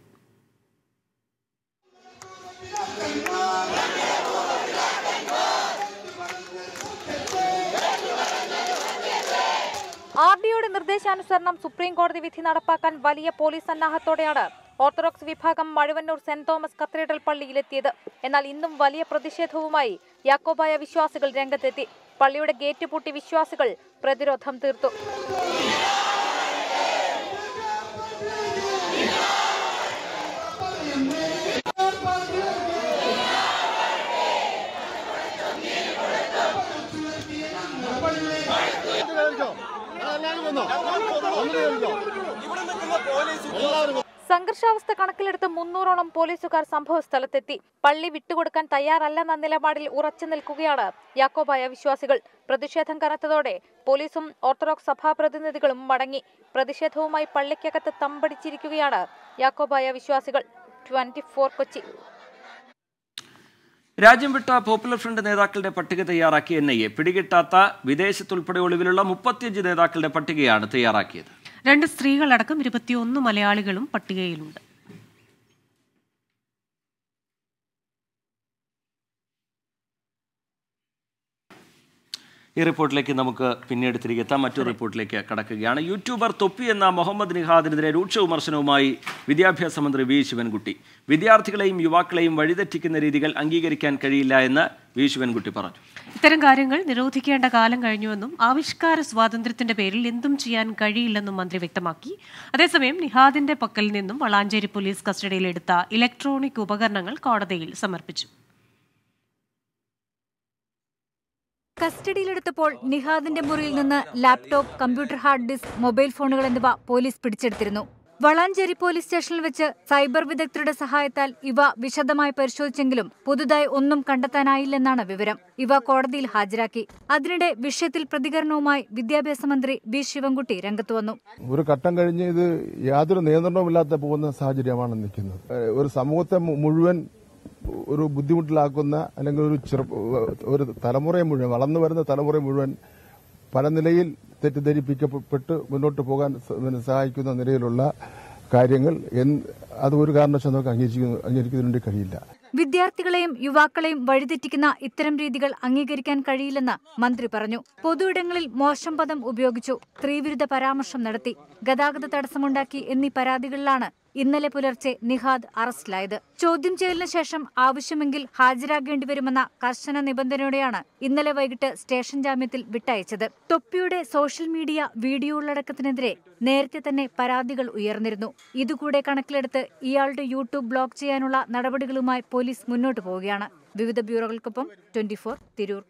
ആർ ഡിയുടെ നിർദ്ദേശാനുസരണം സുപ്രീം കോടതി വിധി നടപ്പാക്കാൻ വലിയ പോലീസ് സന്നാഹത്തോടെയാണ് ഓർത്തഡോക്സ് വിഭാഗം മഴുവന്നൂർ സെന്റ് തോമസ് കത്തീഡ്രൽ പള്ളിയിലെത്തിയത് എന്നാൽ ഇന്നും വലിയ പ്രതിഷേധവുമായി യാക്കോബായ വിശ്വാസികൾ രംഗത്തെത്തി പള്ളിയുടെ ഗേറ്റ് പൂട്ടി വിശ്വാസികൾ പ്രതിരോധം തീർത്തു സംഘർഷാവസ്ഥ കണക്കിലെടുത്ത് മുന്നൂറോളം പോലീസുകാർ സംഭവ സ്ഥലത്തെത്തി പള്ളി വിട്ടുകൊടുക്കാൻ തയ്യാറല്ലെന്ന നിലപാടിൽ ഉറച്ചു നിൽക്കുകയാണ് യാക്കോബായ വിശ്വാസികൾ പ്രതിഷേധം കനത്തതോടെ പോലീസും ഓർത്തഡോക്സ് സഭാ പ്രതിനിധികളും മടങ്ങി പ്രതിഷേധവുമായി പള്ളിക്കകത്ത് തമ്പടിച്ചിരിക്കുകയാണ് യാക്കോബായ വിശ്വാസികൾ ട്വന്റി കൊച്ചി രാജ്യം വിട്ട പോപ്പുലർ ഫ്രണ്ട് നേതാക്കളുടെ പട്ടിക തയ്യാറാക്കി എൻ ഐ എ പിടികിട്ടാത്ത വിദേശത്തുൾപ്പെടെ ഒളിവിലുള്ള മുപ്പത്തിയഞ്ച് നേതാക്കളുടെ പട്ടികയാണ് തയ്യാറാക്കിയത് രണ്ട് സ്ത്രീകളടക്കം ഇരുപത്തിയൊന്ന് മലയാളികളും പട്ടികയിലുണ്ട് ഈ റിപ്പോർട്ടിലേക്ക് നമുക്ക് പിന്നീട് തിരികെ എത്താം മറ്റൊരു റിപ്പോർട്ടിലേക്ക് കടക്കുകയാണ് യൂട്യൂബർ തൊപ്പി എന്ന മുഹമ്മദ് നിഹാദിനെതിരെ രൂക്ഷ വിമർശനവുമായി വിദ്യാഭ്യാസ മന്ത്രി വി ശിവൻകുട്ടി വിദ്യാർത്ഥികളെയും യുവാക്കളെയും വഴിതെറ്റിക്കുന്ന രീതികൾ അംഗീകരിക്കാൻ കഴിയില്ല എന്ന് വി ശിവൻകുട്ടി പറഞ്ഞു ഇത്തരം കാര്യങ്ങൾ നിരോധിക്കേണ്ട കാലം കഴിഞ്ഞുവെന്നും ആവിഷ്കാര സ്വാതന്ത്ര്യത്തിന്റെ പേരിൽ എന്തും ചെയ്യാൻ കഴിയില്ലെന്നും മന്ത്രി വ്യക്തമാക്കി അതേസമയം നിഹാദിന്റെ പക്കൽ നിന്നും വളാഞ്ചേരി പോലീസ് കസ്റ്റഡിയിലെടുത്ത ഇലക്ട്രോണിക് ഉപകരണങ്ങൾ കോടതിയിൽ സമർപ്പിച്ചു കസ്റ്റഡിയിലെടുത്തപ്പോൾ നിഹാദിന്റെ മുറിയിൽ നിന്ന് laptop computer hard disk mobile ഫോണുകൾ എന്നിവ പോലീസ് പിടിച്ചെടുത്തിരുന്നു വളാഞ്ചേരി പോലീസ് സ്റ്റേഷനിൽ വെച്ച് സൈബർ വിദഗ്ധരുടെ സഹായത്താൽ ഇവ വിശദമായി പരിശോധിച്ചെങ്കിലും പുതുതായി ഒന്നും കണ്ടെത്താനായില്ലെന്നാണ് വിവരം ഇവ കോടതിയിൽ ഹാജരാക്കി അതിനിടെ വിഷയത്തിൽ പ്രതികരണവുമായി വിദ്യാഭ്യാസ മന്ത്രി വി ശിവൻകുട്ടി രംഗത്ത് വന്നു ഒരു ഘട്ടം കഴിഞ്ഞ് ഇത് യാതൊരു നിയന്ത്രണവുമില്ലാതെ പോകുന്ന സാഹചര്യമാണ് നിൽക്കുന്നത് ഏഹ് ഒരു സമൂഹത്തെ മു- മുഴുവൻ ഒരു ബുദ്ധിമുട്ടിലാക്കുന്ന അല്ലെങ്കിൽ ഒരു ചെറു ഒരു തലമുറയെ മുഴുവൻ വളർന്നു വരുന്ന തലമുറയെ മുഴുവൻ പല നിലയിൽ തെറ്റിദ്ധരിപ്പിക്കപ്പെട്ട് മുന്നോട്ട് പോകാൻ സ- പിന്നെ സഹായിക്കുന്ന നിലയിലുള്ള കാര്യങ്ങൾ എന്ത് അത് ഒരു കാരണവശാലും നമുക്ക് അംഗീകരിക്കുന്ന അംഗീകരിക്കുന്നതിന് വേണ്ടി കഴിയില്ല വിദ്യാർത്ഥികളെയും യുവാക്കളെയും വഴിതെറ്റിക്കുന്ന ഇത്തരം രീതികൾ അംഗീകരിക്കാൻ കഴിയില്ലെന്ന് മന്ത്രി പറഞ്ഞു പൊതുയിടങ്ങളിൽ മോശം പദം ഉപയോഗിച്ചു സ്ത്രീവിരുദ്ധ പരാമർശം നടത്തി ഗതാഗത തടസ്സമുണ്ടാക്കി എന്നീ പരാതികളിലാണ് ഇന്നലെ പുലർച്ചെ നിഹാദ് അറസ്റ്റിലായത് ചോദ്യം ചെയ്യലിന് ശേഷം ആവശ്യമെങ്കിൽ ഹാജരാകേണ്ടി വരുമെന്ന കർശന നിബന്ധനയോടെയാണ് ഇന്നലെ വൈകിട്ട് സ്റ്റേഷൻ ജാമ്യത്തിൽ വിട്ടയച്ചത് തൊപ്പിയുടെ സോഷ്യൽ മീഡിയ വീഡിയോ ഉള്ളടക്കത്തിനെതിരെ നേരത്തെ തന്നെ പരാതികൾ ഉയർന്നിരുന്നു ഇതുകൂടെ കണക്കിലെടുത്ത് ഇയാളുടെ യൂട്യൂബ് ബ്ലോക്ക് ചെയ്യാനുള്ള നടപടികളുമായി പോലീസ് മുന്നോട്ടു പോവുകയാണ് വിവിധ ബ്യൂറോകൾക്കൊപ്പം twenty Tirur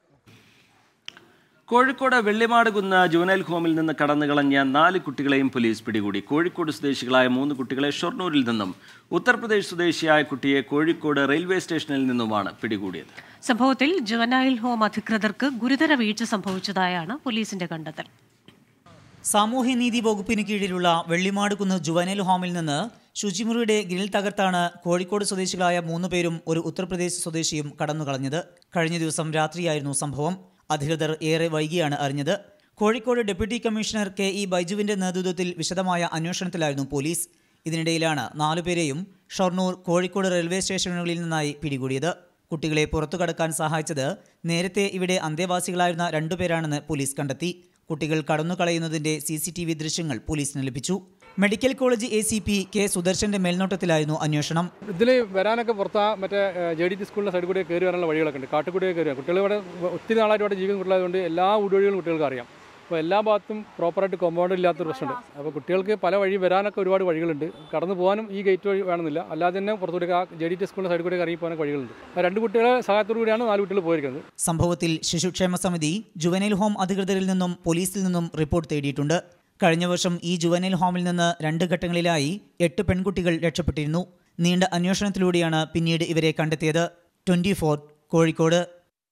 Kozhikode Vellimadukunnu juvenile home നിന്ന് കടന്നു കളഞ്ഞ നാല് കുട്ടികളെയും പോലീസ് പിടികൂടി കോഴിക്കോട് സ്വദേശികളായ മൂന്ന് കുട്ടികളെ ഷൊർണൂരിൽ നിന്നും ഉത്തർപ്രദേശ് സ്വദേശിയായ കുട്ടിയെ കോഴിക്കോട് റെയിൽവേ സ്റ്റേഷനിൽ നിന്നുമാണ് പിടികൂടിയത് സംഭവത്തിൽ ജുവനൈൽ ഹോം അധികൃതർക്ക് ഗുരുതര വീഴ്ച സംഭവിച്ചതായാണ് പോലീസിന്റെ കണ്ടെത്തൽ സാമൂഹ്യനീതി വകുപ്പിന് കീഴിലുള്ള വെള്ളിമാടുകുന്ന് ജുവനൈൽ ഹോമിൽ നിന്ന് ശുചിമുറിയുടെ ഗ്രിൽ തകർത്താണ് കോഴിക്കോട് സ്വദേശികളായ മൂന്ന് പേരും ഒരു ഉത്തർപ്രദേശ് സ്വദേശിയും കടന്നുകളഞ്ഞത് കഴിഞ്ഞ ദിവസം രാത്രിയായിരുന്നു സംഭവം അധികൃതർ ഏറെ വൈകിയാണ് അറിഞ്ഞത് Kozhikode deputy commissioner K E ബൈജുവിന്റെ നേതൃത്വത്തിൽ വിശദമായ അന്വേഷണത്തിലായിരുന്നു പോലീസ് ഇതിനിടയിലാണ് നാലുപേരെയും ഷൊർണൂർ കോഴിക്കോട് റെയിൽവേ സ്റ്റേഷനുകളിൽ നിന്നായി പിടികൂടിയത് കുട്ടികളെ പുറത്തു കടക്കാൻ സഹായിച്ചത് നേരത്തെ ഇവിടെ അന്തേവാസികളായിരുന്ന രണ്ടുപേരാണെന്ന് പോലീസ് കണ്ടെത്തി കുട്ടികൾ കടന്നുകളയുന്നതിന്റെ സി സി ടി വി ദൃശ്യങ്ങൾ പോലീസിന് ലഭിച്ചു medical college A C P K സുദർശന്റെ മേൽനോട്ടത്തിലായിരുന്നു അന്വേഷണം ഇതിൽ വരാനൊക്കെ പുറത്താ മറ്റേ ജെ ഡി ടി സ്കൂളിൻ്റെ സൈഡിൽ കൂടെ കയറി വരാനുള്ള വഴികളൊക്കെ ഉണ്ട് കാട്ടുകൂടിയൊക്കെ കയറി വരാം. കുട്ടികൾ ഇവിടെ ഒത്തിരി നാളായിട്ട് ഇവിടെ ജീവിക്കുന്ന കുട്ടികളായതുകൊണ്ട് എല്ലാ ഊടുവഴികളും കുട്ടികൾക്ക് അറിയാം അപ്പോൾ എല്ലാ ഭാഗത്തും പ്രോപ്പറായിട്ട് കോമ്പൗണ്ട് ഇല്ലാത്തൊരു പ്രശ്നമുണ്ട് അപ്പോൾ കുട്ടികൾക്ക് പല വഴി വരാനൊക്കെ ഒരുപാട് വഴികളുണ്ട് കടന്നു പോകാനും ഈ ഗേറ്റ് വഴി വേണമെന്നില്ല അല്ലാതെ തന്നെ പുറത്തുകൂടെ ആ ജെ ഡി ടി സ്കൂളിൻ്റെ സൈഡിൽ കൂടെ ഇറങ്ങി പോകാനൊക്കെ വഴികളുണ്ട് ആ രണ്ട് കുട്ടികളെ സഹായത്തോടു കൂടിയാണ് നാല് കുട്ടികൾ പോയിരിക്കുന്നത് സംഭവത്തിൽ ശിശുക്ഷേമ സമിതി ജുവനൈൽ ഹോം അധികൃതരിൽ നിന്നും പോലീസിൽ നിന്നും റിപ്പോർട്ട് തേടിയിട്ടുണ്ട് കഴിഞ്ഞ വർഷം ഈ ജുവനൈൽ ഹോമിൽ നിന്ന് രണ്ട് ഘട്ടങ്ങളിലായി എട്ട് പെൺകുട്ടികൾ രക്ഷപ്പെട്ടിരുന്നു നീണ്ട അന്വേഷണത്തിലൂടെയാണ് പിന്നീട് ഇവരെ കണ്ടെത്തിയത് ട്വന്റി കോഴിക്കോട്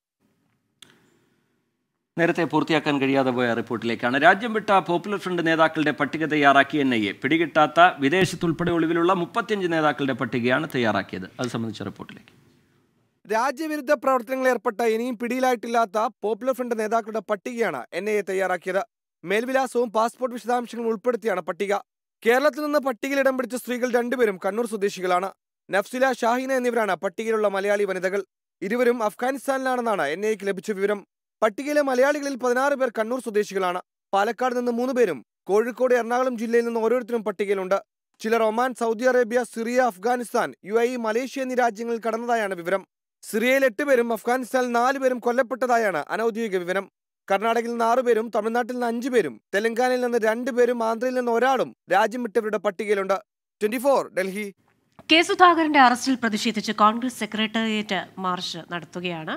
നേരത്തെ പൂർത്തിയാക്കാൻ കഴിയാതെ പോയ റിപ്പോർട്ടിലേക്കാണ് രാജ്യം വിട്ട പോപ്പുലർ ഫ്രണ്ട് നേതാക്കളുടെ പട്ടിക തയ്യാറാക്കി എൻ ഐ എ പിടികിട്ടാത്ത വിദേശത്തുൾപ്പെടെ ഒളിവിലുള്ള മുപ്പത്തിയഞ്ച് നേതാക്കളുടെ പട്ടികയാണ് തയ്യാറാക്കിയത് അത് സംബന്ധിച്ച റിപ്പോർട്ടിലേക്ക് രാജ്യവിരുദ്ധ പ്രവർത്തനങ്ങളിൽ ഏർപ്പെട്ട ഇനിയും പിടിയിലായിട്ടില്ലാത്ത പോപ്പുലർ ഫ്രണ്ട് നേതാക്കളുടെ പട്ടികയാണ് എൻ ഐ എ തയ്യാറാക്കിയത് മേൽവിലാസവും പാസ്പോർട്ട് വിശദാംശങ്ങളും ഉൾപ്പെടുത്തിയാണ് പട്ടിക കേരളത്തിൽ നിന്ന് പട്ടികയിൽ ഇടം പിടിച്ച സ്ത്രീകൾ രണ്ടുപേരും കണ്ണൂർ സ്വദേശികളാണ് നഫ്സില ഷാഹിന എന്നിവരാണ് പട്ടികയിലുള്ള മലയാളി വനിതകൾ ഇരുവരും അഫ്ഗാനിസ്ഥാനിലാണെന്നാണ് എൻ ഐക്ക് ലഭിച്ച വിവരം പട്ടികയിലെ മലയാളികളിൽ പതിനാറ് പേർ കണ്ണൂർ സ്വദേശികളാണ് പാലക്കാട് നിന്ന് മൂന്ന് പേരും കോഴിക്കോട് എറണാകുളം ജില്ലയിൽ നിന്ന് ഓരോരുത്തരും പട്ടികയിലുണ്ട് ചിലർ Oman Saudi Arabia Syria Afghanistan U A E Malaysia എന്നീ രാജ്യങ്ങളിൽ കടന്നതായാണ് വിവരം സിറിയയിൽ എട്ട് പേരും അഫ്ഗാനിസ്ഥാനിൽ നാല് പേരും കൊല്ലപ്പെട്ടതായാണ് അനൌദ്യോഗിക വിവരം കർണാടകയിൽ നിന്ന് ആറുപേരും തമിഴ്നാട്ടിൽ നിന്ന് അഞ്ചു പേരും തെലങ്കാനയിൽ നിന്ന് രണ്ടുപേരും ആന്ധ്രയിൽ നിന്ന് ഒരാളും രാജ്യം വിട്ടവരുടെ പട്ടികയിലുണ്ട് ട്വന്റി ഡൽഹി കെ സുധാകരന്റെ അറസ്റ്റിൽ പ്രതിഷേധിച്ച് കോൺഗ്രസ് സെക്രട്ടേറിയറ്റ് മാർച്ച് നടത്തുകയാണ്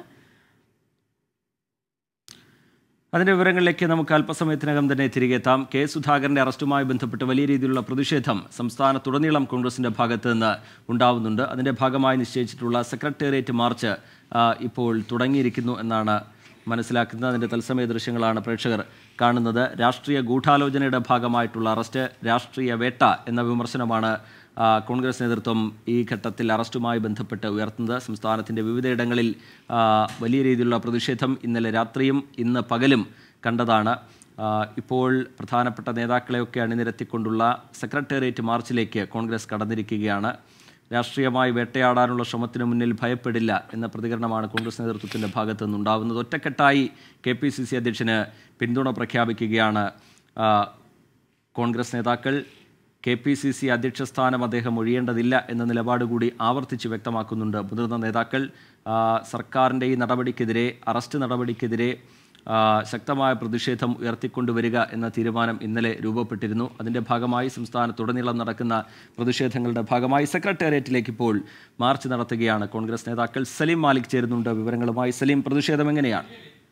അതിന്റെ വിവരങ്ങളിലേക്ക് നമുക്ക് അല്പസമയത്തിനകം തന്നെ തിരികെ എത്താം കെ സുധാകരന്റെ അറസ്റ്റുമായി ബന്ധപ്പെട്ട് വലിയ രീതിയിലുള്ള പ്രതിഷേധം സംസ്ഥാനത്തുടനീളം കോൺഗ്രസിന്റെ ഭാഗത്ത് നിന്ന് ഉണ്ടാവുന്നുണ്ട് അതിന്റെ ഭാഗമായി നിശ്ചയിച്ചിട്ടുള്ള സെക്രട്ടേറിയറ്റ് മാർച്ച് ആ, ഇപ്പോൾ തുടങ്ങിയിരിക്കുന്നു എന്നാണ് മനസ്സിലാക്കുന്നത് അതിന്റെ തത്സമയ ദൃശ്യങ്ങളാണ് പ്രേക്ഷകർ കാണുന്നത് രാഷ്ട്രീയ ഗൂഢാലോചനയുടെ ഭാഗമായിട്ടുള്ള അറസ്റ്റ് രാഷ്ട്രീയ വേട്ട എന്ന വിമർശനമാണ് ആ, കോൺഗ്രസ് നേതൃത്വം ഈ ഘട്ടത്തിൽ അറസ്റ്റുമായി ബന്ധപ്പെട്ട് ഉയർത്തുന്നത് സംസ്ഥാനത്തിൻ്റെ വിവിധയിടങ്ങളിൽ ആ, വലിയ രീതിയിലുള്ള പ്രതിഷേധം ഇന്നലെ രാത്രിയും ഇന്ന് പകലും കണ്ടതാണ് ആ, ഇപ്പോൾ പ്രധാനപ്പെട്ട നേതാക്കളെയൊക്കെ അണിനിരത്തിക്കൊണ്ടുള്ള സെക്രട്ടേറിയറ്റ് മാർച്ചിലേക്ക് കോൺഗ്രസ് കടന്നിരിക്കുകയാണ് രാഷ്ട്രീയമായി വേട്ടയാടാനുള്ള ശ്രമത്തിന് മുന്നിൽ ഭയപ്പെടില്ല എന്ന പ്രതികരണമാണ് കോൺഗ്രസ് നേതൃത്വത്തിൻ്റെ ഭാഗത്തു നിന്നുണ്ടാവുന്നത് ഒറ്റക്കെട്ടായി കെ പി സി സി അധ്യക്ഷന് പിന്തുണ പ്രഖ്യാപിക്കുകയാണ് ആ, കോൺഗ്രസ് നേതാക്കൾ കെ പി സി സി അധ്യക്ഷ സ്ഥാനം അദ്ദേഹം ഒഴിയേണ്ടതില്ല എന്ന നിലപാട് കൂടി ആവർത്തിച്ച് വ്യക്തമാക്കുന്നുണ്ട് മുതിർന്ന നേതാക്കൾ ആ, സർക്കാരിൻ്റെ ഈ നടപടിക്കെതിരെ അറസ്റ്റ് നടപടിക്കെതിരെ ആ, ശക്തമായ പ്രതിഷേധം ഉയർത്തിക്കൊണ്ടുവരിക എന്ന തീരുമാനം ഇന്നലെ രൂപപ്പെട്ടിരുന്നു അതിൻ്റെ ഭാഗമായി സംസ്ഥാനത്തുടനീളം നടക്കുന്ന പ്രതിഷേധങ്ങളുടെ ഭാഗമായി സെക്രട്ടേറിയറ്റിലേക്ക് ഇപ്പോൾ മാർച്ച് നടത്തുകയാണ് കോൺഗ്രസ് നേതാക്കൾ സലീം മാലിക് ചേരുന്നുണ്ട് വിവരങ്ങളുമായി സലീം പ്രതിഷേധം എങ്ങനെയാണ്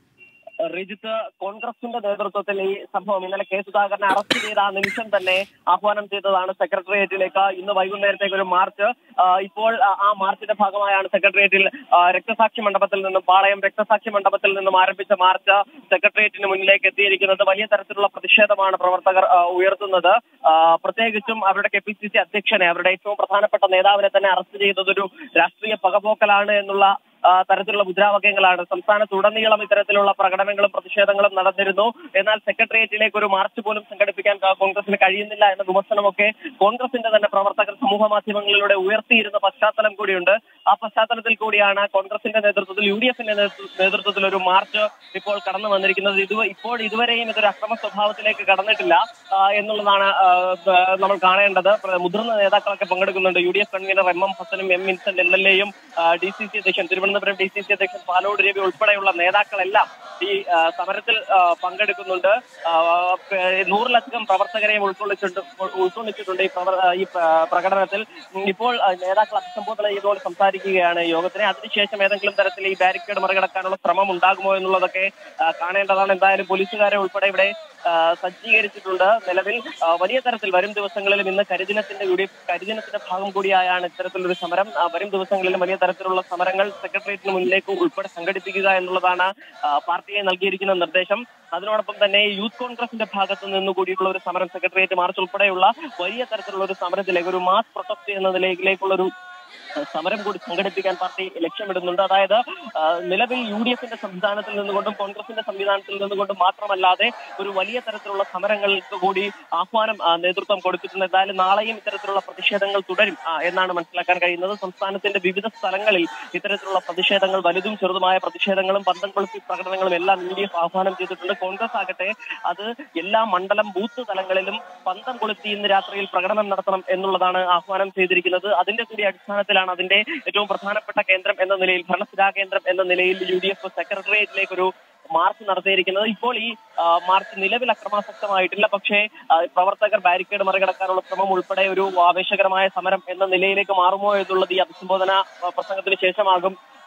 റിജിത്ത് കോൺഗ്രസിന്റെ നേതൃത്വത്തിൽ ഈ സംഭവം ഇന്നലെ കെ സുധാകരനെ അറസ്റ്റ് ചെയ്ത ആ നിമിഷം തന്നെ ആഹ്വാനം ചെയ്തതാണ് സെക്രട്ടേറിയറ്റിലേക്ക് ഇന്ന് വൈകുന്നേരത്തേക്ക് ഒരു മാർച്ച് ആ, ഇപ്പോൾ ആ, ആ മാർച്ചിന്റെ ഭാഗമായാണ് സെക്രട്ടേറിയറ്റിൽ ആ, രക്തസാക്ഷി മണ്ഡപത്തിൽ നിന്നും പാളയം രക്തസാക്ഷി മണ്ഡപത്തിൽ നിന്നും ആരംഭിച്ച മാർച്ച് സെക്രട്ടേറിയറ്റിന് മുന്നിലേക്ക് എത്തിയിരിക്കുന്നത് വലിയ തരത്തിലുള്ള പ്രതിഷേധമാണ് പ്രവർത്തകർ ആ, ഉയർത്തുന്നത് ആ, പ്രത്യേകിച്ചും അവരുടെ കെ പി സി സി അധ്യക്ഷനെ അവരുടെ ഏറ്റവും പ്രധാനപ്പെട്ട നേതാവിനെ തന്നെ അറസ്റ്റ് ചെയ്തതൊരു രാഷ്ട്രീയ പകപോക്കലാണ് എന്നുള്ള ആ, തരത്തിലുള്ള മുദ്രാവാക്യങ്ങളാണ് സംസ്ഥാനത്തുടനീളം ഇത്തരത്തിലുള്ള പ്രകടനങ്ങളും പ്രതിഷേധങ്ങളും നടന്നിരുന്നു എന്നാൽ സെക്രട്ടേറിയറ്റിലേക്ക് ഒരു മാർച്ച് പോലും സംഘടിപ്പിക്കാൻ ക- കോൺഗ്രസിന് കഴിയുന്നില്ല എന്ന വിമർശനമൊക്കെ കോൺഗ്രസിന്റെ തന്നെ പ്രവർത്തകർ സമൂഹ മാധ്യമങ്ങളിലൂടെ ഉയർത്തിയിരുന്ന പശ്ചാത്തലം കൂടിയുണ്ട് ആ പശ്ചാത്തലത്തിൽ കൂടിയാണ് കോൺഗ്രസിന്റെ നേതൃത്വത്തിൽ യു ഡി എഫിന്റെ നേതൃത്വത്തിൽ ഒരു മാർച്ച് ഇപ്പോൾ കടന്നു വന്നിരിക്കുന്നത് ഇത് ഇപ്പോൾ ഇതുവരെയും ഇതൊരു അക്രമ സ്വഭാവത്തിലേക്ക് കടന്നിട്ടില്ല ആ, എന്നുള്ളതാണ് ആ, ബ- നമ്മൾ കാണേണ്ടത് പ്ര- മുതിർന്ന നേതാക്കളൊക്കെ പങ്കെടുക്കുന്നുണ്ട് U D F convener M M ഹസനും എം വിൻസെന്റ് എം എൽ എയും ഡി സി സി അധ്യക്ഷൻ തിരുവനന്തപുരം ഡി സി സി അധ്യക്ഷൻ പാലോട് രവി ഉൾപ്പെടെയുള്ള നേതാക്കളെല്ലാം ഈ ആ, സമരത്തിൽ ആ, പങ്കെടുക്കുന്നുണ്ട് ആ, പ- നൂറിലധികം പ്രവർത്തകരെയും ഉൾക്കൊള്ളിച്ചിട്ടുണ്ട് ഉൾ- ഉൾക്കൊള്ളിച്ചിട്ടുണ്ട് ഈ പ്രവർ- ഈ പ്ര- പ്രകടനത്തിൽ ഉം, ഇപ്പോൾ ആ, നേതാക്കൾ അഭിസംബോധന ചെയ്തുകൊണ്ട് സംസാരിക്കുകയാണ് യോഗത്തിനെ അതിനുശേഷം ഏതെങ്കിലും തരത്തിൽ ഈ ബാരിക്കേഡ് മറികടക്കാനുള്ള ശ്രമം ഉണ്ടാകുമോ എന്നുള്ളതൊക്കെ ആ, കാണേണ്ടതാണ് എന്തായാലും പോലീസുകാരെ ഉൾപ്പെടെ ഇവിടെ ആ, സജ്ജീകരിച്ചിട്ടുണ്ട് നിലവിൽ ആ, വലിയ തരത്തിൽ വരും ദിവസങ്ങളിലും ഇന്ന് കരിദിനത്തിന്റെ കൂടി കരിദിനത്തിന്റെ ഭാഗം കൂടിയായാണ് ഇത്തരത്തിലൊരു സമരം ആ, വരും ദിവസങ്ങളിലും വലിയ തരത്തിലുള്ള സമരങ്ങൾ സെക്രട്ടേറിയറ്റിന് മുന്നിലേക്ക് ഉൾപ്പെടെ സംഘടിപ്പിക്കുക എന്നുള്ളതാണ് ആ, പാർട്ടിയെ നൽകിയിരിക്കുന്ന നിർദ്ദേശം അതിനോടൊപ്പം തന്നെ യൂത്ത് കോൺഗ്രസിന്റെ ഭാഗത്തു നിന്ന് കൂടിയുള്ള ഒരു സമരം സെക്രട്ടേറിയറ്റ് മാർച്ച് ഉൾപ്പെടെയുള്ള വലിയ തരത്തിലുള്ള ഒരു സമരത്തിലേക്ക് ഒരു മാസ് പ്രൊട്ടസ്റ്റ് എന്ന നിലയിലേക്കുള്ള ഒരു സമരം കൂടി സംഘടിപ്പിക്കാൻ പാർട്ടി ലക്ഷ്യമിടുന്നുണ്ട് അതായത് ആ, നിലവിൽ യു ഡി എഫിന്റെ സംവിധാനത്തിൽ നിന്നുകൊണ്ടും കോൺഗ്രസിന്റെ സംവിധാനത്തിൽ നിന്നുകൊണ്ടും മാത്രമല്ലാതെ ഒരു വലിയ തരത്തിലുള്ള സമരങ്ങൾക്ക് കൂടി ആഹ്വാനം ആ, നേതൃത്വം കൊടുത്തിട്ടുണ്ട് എന്തായാലും നാളെയും ഇത്തരത്തിലുള്ള പ്രതിഷേധങ്ങൾ തുടരും ആ, എന്നാണ് മനസ്സിലാക്കാൻ കഴിയുന്നത് സംസ്ഥാനത്തിന്റെ വിവിധ സ്ഥലങ്ങളിൽ ഇത്തരത്തിലുള്ള പ്രതിഷേധങ്ങൾ വലുതും ചെറുതുമായ പ്രതിഷേധങ്ങളും പന്തം കൊളുത്തി പ്രകടനങ്ങളും എല്ലാം യു ഡി എഫ് ആഹ്വാനം ചെയ്തിട്ടുണ്ട് കോൺഗ്രസ് ആകട്ടെ അത് എല്ലാ മണ്ഡലം ബൂത്ത് തലങ്ങളിലും പന്തം കൊളുത്തി ഇന്ന് രാത്രിയിൽ പ്രകടനം നടത്തണം എന്നുള്ളതാണ് ആഹ്വാനം ചെയ്തിരിക്കുന്നത് അതിന്റെ കൂടി അടിസ്ഥാനത്തിലാണ് അതിന്റെ ഏറ്റവും പ്രധാനപ്പെട്ട കേന്ദ്രം എന്ന നിലയിൽ ഭരണസിരാ കേന്ദ്രം എന്ന നിലയിൽ യു ഡി എഫ് സെക്രട്ടേറിയറ്റിലേക്ക് ഒരു മാർച്ച് നടത്തിയിരിക്കുന്നത് ഇപ്പോൾ ഈ ആ, മാർച്ച് നിലവിൽ അക്രമാസക്തമായിട്ടില്ല പക്ഷേ ആ, പ്രവർത്തകർ ബാരിക്കേഡ് മറികടക്കാനുള്ള ശ്രമം ഉൾപ്പെടെ ഒരു ആവേശകരമായ സമരം എന്ന നിലയിലേക്ക് മാറുമോ എന്നുള്ളത് ഈ അഭിസംബോധന ആ, പ്രസംഗത്തിന് ശേഷമാകും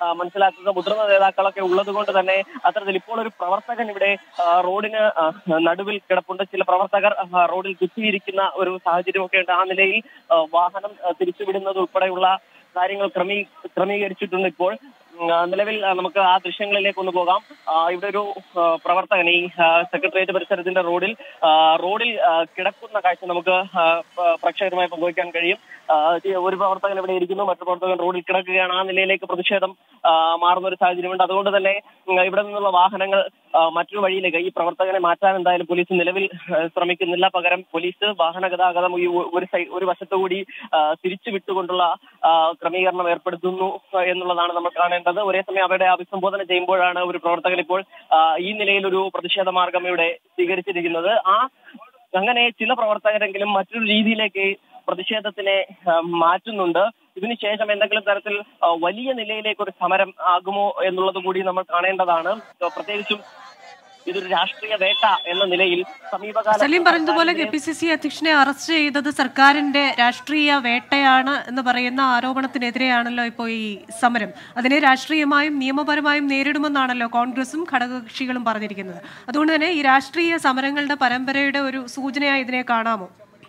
ആ, മനസ്സിലാക്കുക മുതിർന്ന നേതാക്കളൊക്കെ ഉള്ളത് കൊണ്ട് തന്നെ അത്തരത്തിൽ ഇപ്പോൾ ഒരു പ്രവർത്തകൻ ഇവിടെ ആ, റോഡിന് ആ, നടുവിൽ കിടപ്പുണ്ട് ചില പ്രവർത്തകർ ആ, റോഡിൽ കുത്തിയിരിക്കുന്ന ഒരു സാഹചര്യമൊക്കെ ഉണ്ട് ആ നിലയിൽ ആ, വാഹനം ആ, തിരിച്ചുവിടുന്നത് ഉൾപ്പെടെയുള്ള കാര്യങ്ങൾ ക്രമീ ക്രമീകരിച്ചിട്ടുണ്ട് ഇപ്പോൾ ഉം, ആ, നിലവിൽ ആ, നമുക്ക് ആ ദൃശ്യങ്ങളിലേക്ക് ഒന്ന് പോകാം ആ, ഇവിടെ ഒരു ആ, പ്രവർത്തകൻ ഈ ആ, സെക്രട്ടേറിയറ്റ് പരിസരത്തിന്റെ റോഡിൽ ആ, റോഡിൽ ആ, കിടക്കുന്ന കാഴ്ച നമുക്ക് ആ, പ- പ്രേക്ഷകരുമായി പങ്കുവയ്ക്കാൻ കഴിയും ആ, ഈ ഒരു പ്രവർത്തകൻ ഇവിടെ ഇരിക്കുന്നു മറ്റു പ്രവർത്തകൻ റോഡിൽ കിടക്കുകയാണ് ആ നിലയിലേക്ക് പ്രതിഷേധം ആ, മാറുന്ന ഒരു സാഹചര്യമുണ്ട് അതുകൊണ്ട് തന്നെ ഉം, ഇവിടെ നിന്നുള്ള വാഹനങ്ങൾ ആ, മറ്റൊരു വഴിയിലേക്ക് ഈ പ്രവർത്തകനെ മാറ്റാൻ എന്തായാലും പോലീസ് നിലവിൽ ആ, ശ്രമിക്കുന്നില്ല പകരം പോലീസ് വാഹന ഗതാഗതം ഈ ഒ- ഒരു സൈ ഒരു വശത്തുകൂടി ആ, തിരിച്ചു വിട്ടുകൊണ്ടുള്ള ആ, ക്രമീകരണം ഏർപ്പെടുത്തുന്നു എന്നുള്ളതാണ് നമ്മൾ കാണേണ്ടത് ഒരേ സമയം അവരുടെ അഭിസംബോധന ചെയ്യുമ്പോഴാണ് ഒരു പ്രവർത്തകൻ ഇപ്പോൾ ആ, ഈ നിലയിൽ ഒരു പ്രതിഷേധ മാർഗം ഇവിടെ സ്വീകരിച്ചിരിക്കുന്നത് ആ അങ്ങനെ ചില പ്രവർത്തകരെങ്കിലും മറ്റൊരു രീതിയിലേക്ക് പ്രതിഷേധത്തിനെ ആ, മാറ്റുന്നുണ്ട് ഇതിനുശേഷം എന്തെങ്കിലും തരത്തിൽ ആ, വലിയ നിലയിലേക്ക് ഒരു സമരം ആകുമോ എന്നുള്ളത് കൂടി നമ്മൾ കാണേണ്ടതാണ് പ്രത്യേകിച്ചും ഇതൊരു രാഷ്ട്രീയ വേട്ട എന്ന നിലയിൽ സമീപകാല സലീം പറഞ്ഞതുപോലെ കെ പി സി സി അധ്യക്ഷനെ അറസ്റ്റ് ചെയ്തത് സർക്കാരിന്റെ രാഷ്ട്രീയ വേട്ടയാണ് എന്ന് പറയുന്ന ആരോപണത്തിനെതിരെയാണല്ലോ ഇപ്പോൾ ഈ സമരം അതിനെ രാഷ്ട്രീയമായും നിയമപരമായും നേരിടുമെന്നാണല്ലോ കോൺഗ്രസും ഘടകകക്ഷികളും പറഞ്ഞിരിക്കുന്നത് അതുകൊണ്ട് തന്നെ ഈ രാഷ്ട്രീയ സമരങ്ങളുടെ പരമ്പരയുടെ ഒരു സൂചനയായി ഇതിനെ കാണാമോ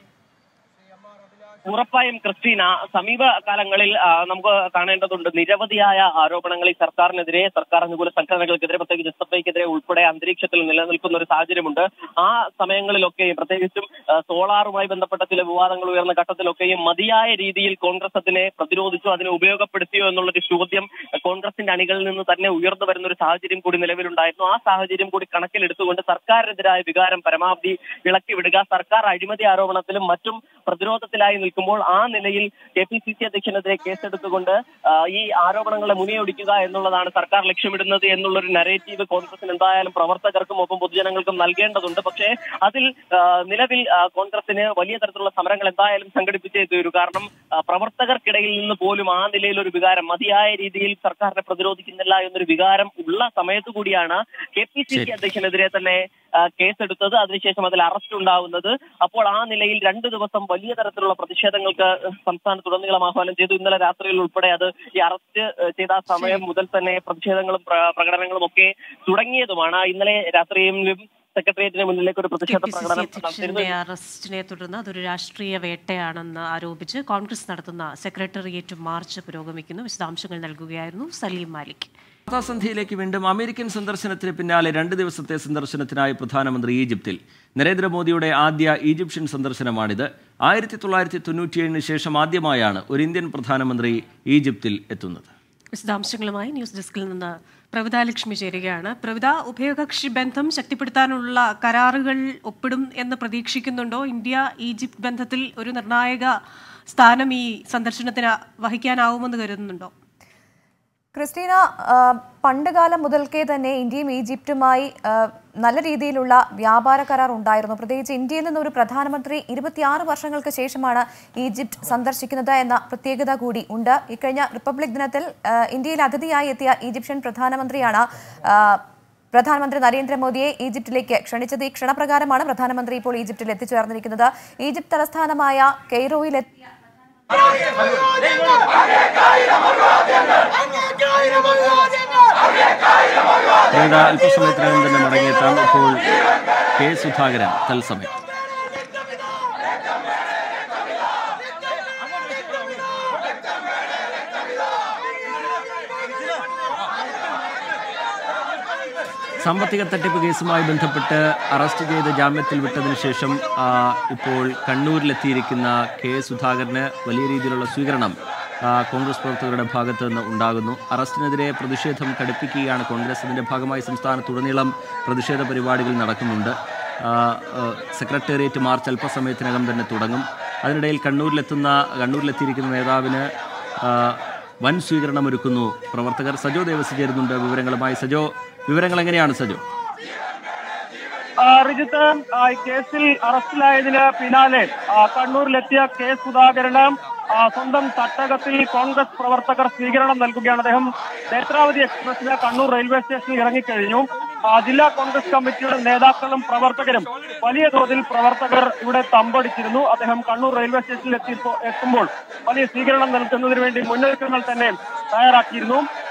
ഉറപ്പായും ക്രിസ്റ്റീന സമീപ കാലങ്ങളിൽ ആ, നമുക്ക് കാണേണ്ടതുണ്ട് നിരവധിയായ ആരോപണങ്ങൾ ഈ സർക്കാരിനെതിരെ സർക്കാർ അനുകൂല സംഘടനകൾക്കെതിരെ പ്രത്യേകിച്ച് എസ് എഫ് ഐക്കെതിരെ ഉൾപ്പെടെ അന്തരീക്ഷത്തിൽ നിലനിൽക്കുന്ന ഒരു സാഹചര്യമുണ്ട് ആ സമയങ്ങളിലൊക്കെയും പ്രത്യേകിച്ചും ആ, സോളാറുമായി ബന്ധപ്പെട്ട ചില വിവാദങ്ങൾ ഉയർന്ന ഘട്ടത്തിലൊക്കെയും മതിയായ രീതിയിൽ കോൺഗ്രസ് അതിനെ പ്രതിരോധിച്ചു അതിനെ ഉപയോഗപ്പെടുത്തിയോ എന്നുള്ളൊരു ചോദ്യം കോൺഗ്രസിന്റെ അണികളിൽ നിന്ന് തന്നെ ഉയർന്നു വരുന്ന ഒരു സാഹചര്യം കൂടി നിലവിലുണ്ടായിരുന്നു ആ സാഹചര്യം കൂടി കണക്കിലെടുത്തുകൊണ്ട് സർക്കാരിനെതിരായ വികാരം പരമാവധി ഇളക്കി വിടുക സർക്കാർ അഴിമതി ആരോപണത്തിലും മറ്റും പ്രതിരോധത്തിലായി നിൽക്കുമ്പോൾ ആ നിലയിൽ കെ പി സി സി അധ്യക്ഷനെതിരെ കേസെടുത്തുകൊണ്ട് ആ, ഈ ആരോപണങ്ങളെ മുനിയൊടിക്കുക എന്നുള്ളതാണ് സർക്കാർ ലക്ഷ്യമിടുന്നത് എന്നുള്ളൊരു നരേറ്റീവ് കോൺഗ്രസിന് എന്തായാലും പ്രവർത്തകർക്കും ഒപ്പം പൊതുജനങ്ങൾക്കും നൽകേണ്ടതുണ്ട് പക്ഷേ അതിൽ ആ, നിലവിൽ ആ, കോൺഗ്രസിന് വലിയ തരത്തിലുള്ള സമരങ്ങൾ എന്തായാലും സംഘടിപ്പിച്ചേ തീരൂ കാരണം ആ, പ്രവർത്തകർക്കിടയിൽ നിന്ന് പോലും ആ നിലയിൽ ഒരു വികാരം മതിയായ രീതിയിൽ സർക്കാരിനെ പ്രതിരോധിക്കുന്നില്ല എന്നൊരു വികാരം ഉള്ള സമയത്ത് കൂടിയാണ് കെ പി സി സി അധ്യക്ഷനെതിരെ തന്നെ ആ, കേസെടുത്തത് അതിനുശേഷം അതിൽ അറസ്റ്റ് ഉണ്ടാവുന്നത് അപ്പോൾ ആ നിലയിൽ രണ്ടു ദിവസം വലിയ തരത്തിലുള്ള പ്രതിഷേധങ്ങൾക്ക് സംസ്ഥാനത്തുടനീളം ആഹ്വാനം ചെയ്തു ഇന്നലെ രാത്രിയിൽ ഉൾപ്പെടെ അത് ഈ അറസ്റ്റ് ഏഹ്, ചെയ്ത ആ സമയം മുതൽ തന്നെ പ്രതിഷേധങ്ങളും പ്ര- പ്രകടനങ്ങളും ഒക്കെ തുടങ്ങിയതുമാണ് ഇന്നലെ രാത്രിയിലും സെക്രട്ടേറിയറ്റിന് മുന്നിലേക്ക് ഒരു കെ പ്രതിഷേധ പി സി സി പ്രകടനം അധ്യക്ഷന്റെ നടത്തിയിരുന്നു അറസ്റ്റിനെ തുടർന്ന് അതൊരു രാഷ്ട്രീയ വേട്ടയാണെന്ന് ആരോപിച്ച് കോൺഗ്രസ് നടത്തുന്ന സെക്രട്ടേറിയറ്റ് മാർച്ച് പുരോഗമിക്കുന്നു വിശദാംശങ്ങൾ നൽകുകയായിരുന്നു സലീം മാലിക് വാർത്താസന്ധ്യയിലേക്ക് വീണ്ടും അമേരിക്കൻ സന്ദർശനത്തിന് പിന്നാലെ രണ്ട് ദിവസത്തെ സന്ദർശനത്തിനായി പ്രധാനമന്ത്രി ഈജിപ്തിൽ നരേന്ദ്രമോദിയുടെ ആദ്യ ഈജിപ്ഷ്യൻ സന്ദർശനമാണിത് ആയിരത്തി തൊള്ളായിരത്തി തൊണ്ണൂറ്റിയേഴിന് ശേഷം ആദ്യമായാണ് ഒരു ഇന്ത്യൻ പ്രധാനമന്ത്രി ഈജിപ്തിൽ എത്തുന്നത് വിശദാംശങ്ങളുമായി ന്യൂസ് ഡെസ്കിൽ നിന്ന് പ്രവിത ലക്ഷ്മി ചേരുകയാണ് പ്രവിത ഉഭയകക്ഷി ബന്ധം ശക്തിപ്പെടുത്താനുള്ള കരാറുകൾ ഒപ്പിടും എന്ന് പ്രതീക്ഷിക്കുന്നുണ്ടോ ഇന്ത്യ ഈജിപ്ത് ബന്ധത്തിൽ ഒരു നിർണായക സ്ഥാനം ഈ സന്ദർശനത്തിന് വഹിക്കാനാവുമെന്ന് കരുതുന്നുണ്ടോ ക്രിസ്റ്റീന ആ, പണ്ടുകാലം മുതൽക്കേ തന്നെ ഇന്ത്യയും ഈജിപ്തുമായി ആ, നല്ല രീതിയിലുള്ള വ്യാപാര കരാർ ഉണ്ടായിരുന്നു പ്രത്യേകിച്ച് ഇന്ത്യയിൽ നിന്ന് ഒരു പ്രധാനമന്ത്രി ഇരുപത്തിയാറ് വർഷങ്ങൾക്ക് ശേഷമാണ് ഈജിപ്ത് സന്ദർശിക്കുന്നത് എന്ന പ്രത്യേകത കൂടി ഉണ്ട് ഇക്കഴിഞ്ഞ റിപ്പബ്ലിക് ദിനത്തിൽ ആ, ഇന്ത്യയിൽ അതിഥിയായി എത്തിയ ഈജിപ്ഷ്യൻ പ്രധാനമന്ത്രിയാണ് ആ, പ്രധാനമന്ത്രി നരേന്ദ്രമോദിയെ ഈജിപ്തിലേക്ക് ക്ഷണിച്ചത് ഈ ക്ഷണപ്രകാരമാണ് പ്രധാനമന്ത്രി ഇപ്പോൾ ഈജിപ്തിൽ എത്തിച്ചേർന്നിരിക്കുന്നത് ഈജിപ്ത് തലസ്ഥാനമായ കെയ്റോയിലെത്തിയ പ്രവിത അല്പസമയത്തിനകം തന്നെ മടങ്ങിയെത്താം ഇപ്പോൾ കെ സുധാകരൻ തത്സമയം സാമ്പത്തിക തട്ടിപ്പ് കേസുമായി ബന്ധപ്പെട്ട് അറസ്റ്റ് ചെയ്ത് ജാമ്യത്തിൽ വിട്ടതിന് ശേഷം ആ, ഇപ്പോൾ കണ്ണൂരിലെത്തിയിരിക്കുന്ന കെ സുധാകരന് വലിയ രീതിയിലുള്ള സ്വീകരണം ആ, കോൺഗ്രസ് പ്രവർത്തകരുടെ ഭാഗത്ത് നിന്ന് ഉണ്ടാകുന്നു അറസ്റ്റിനെതിരെ പ്രതിഷേധം കടുപ്പിക്കുകയാണ് കോൺഗ്രസ് ഇതിന്റെ ഭാഗമായി സംസ്ഥാനത്തുടനീളം പ്രതിഷേധ പരിപാടികൾ നടക്കുന്നുണ്ട് ആ, ആ, സെക്രട്ടേറിയറ്റ് മാർച്ച് അല്പസമയത്തിനകം തന്നെ തുടങ്ങും അതിനിടയിൽ കണ്ണൂരിലെത്തുന്ന കണ്ണൂരിലെത്തിയിരിക്കുന്ന നേതാവിന് ആ, വൻ സ്വീകരണം ഒരുക്കുന്നു പ്രവർത്തകർ സജോ ദേവസ് ചേരുന്നുണ്ട് വിവരങ്ങളുമായി സജോ വിവരങ്ങൾ എങ്ങനെയാണ് സജോ ആ, റിജിത്ത് ആ, ഈ കേസിൽ അറസ്റ്റിലായതിന് പിന്നാലെ ആ, കണ്ണൂരിലെത്തിയ കെ സുധാകരന് ആ, സ്വന്തം തട്ടകത്തിൽ കോൺഗ്രസ് പ്രവർത്തകർ സ്വീകരണം നൽകുകയാണ് അദ്ദേഹം നേത്രാവതി എക്സ്പ്രസിന് കണ്ണൂർ റെയിൽവേ സ്റ്റേഷനിൽ ഇറങ്ങിക്കഴിഞ്ഞു ആ, ജില്ലാ കോൺഗ്രസ് കമ്മിറ്റിയുടെ നേതാക്കളും പ്രവർത്തകരും വലിയ തോതിൽ പ്രവർത്തകർ ഇവിടെ തമ്പടിച്ചിരുന്നു അദ്ദേഹം കണ്ണൂർ റെയിൽവേ സ്റ്റേഷനിൽ എത്തിയപ്പോൾ എത്തുമ്പോൾ വലിയ സ്വീകരണം നൽകുന്നതിന് വേണ്ടി മുന്നൊരുക്കങ്ങൾ തന്നെ തയ്യാറാക്കിയിരുന്നു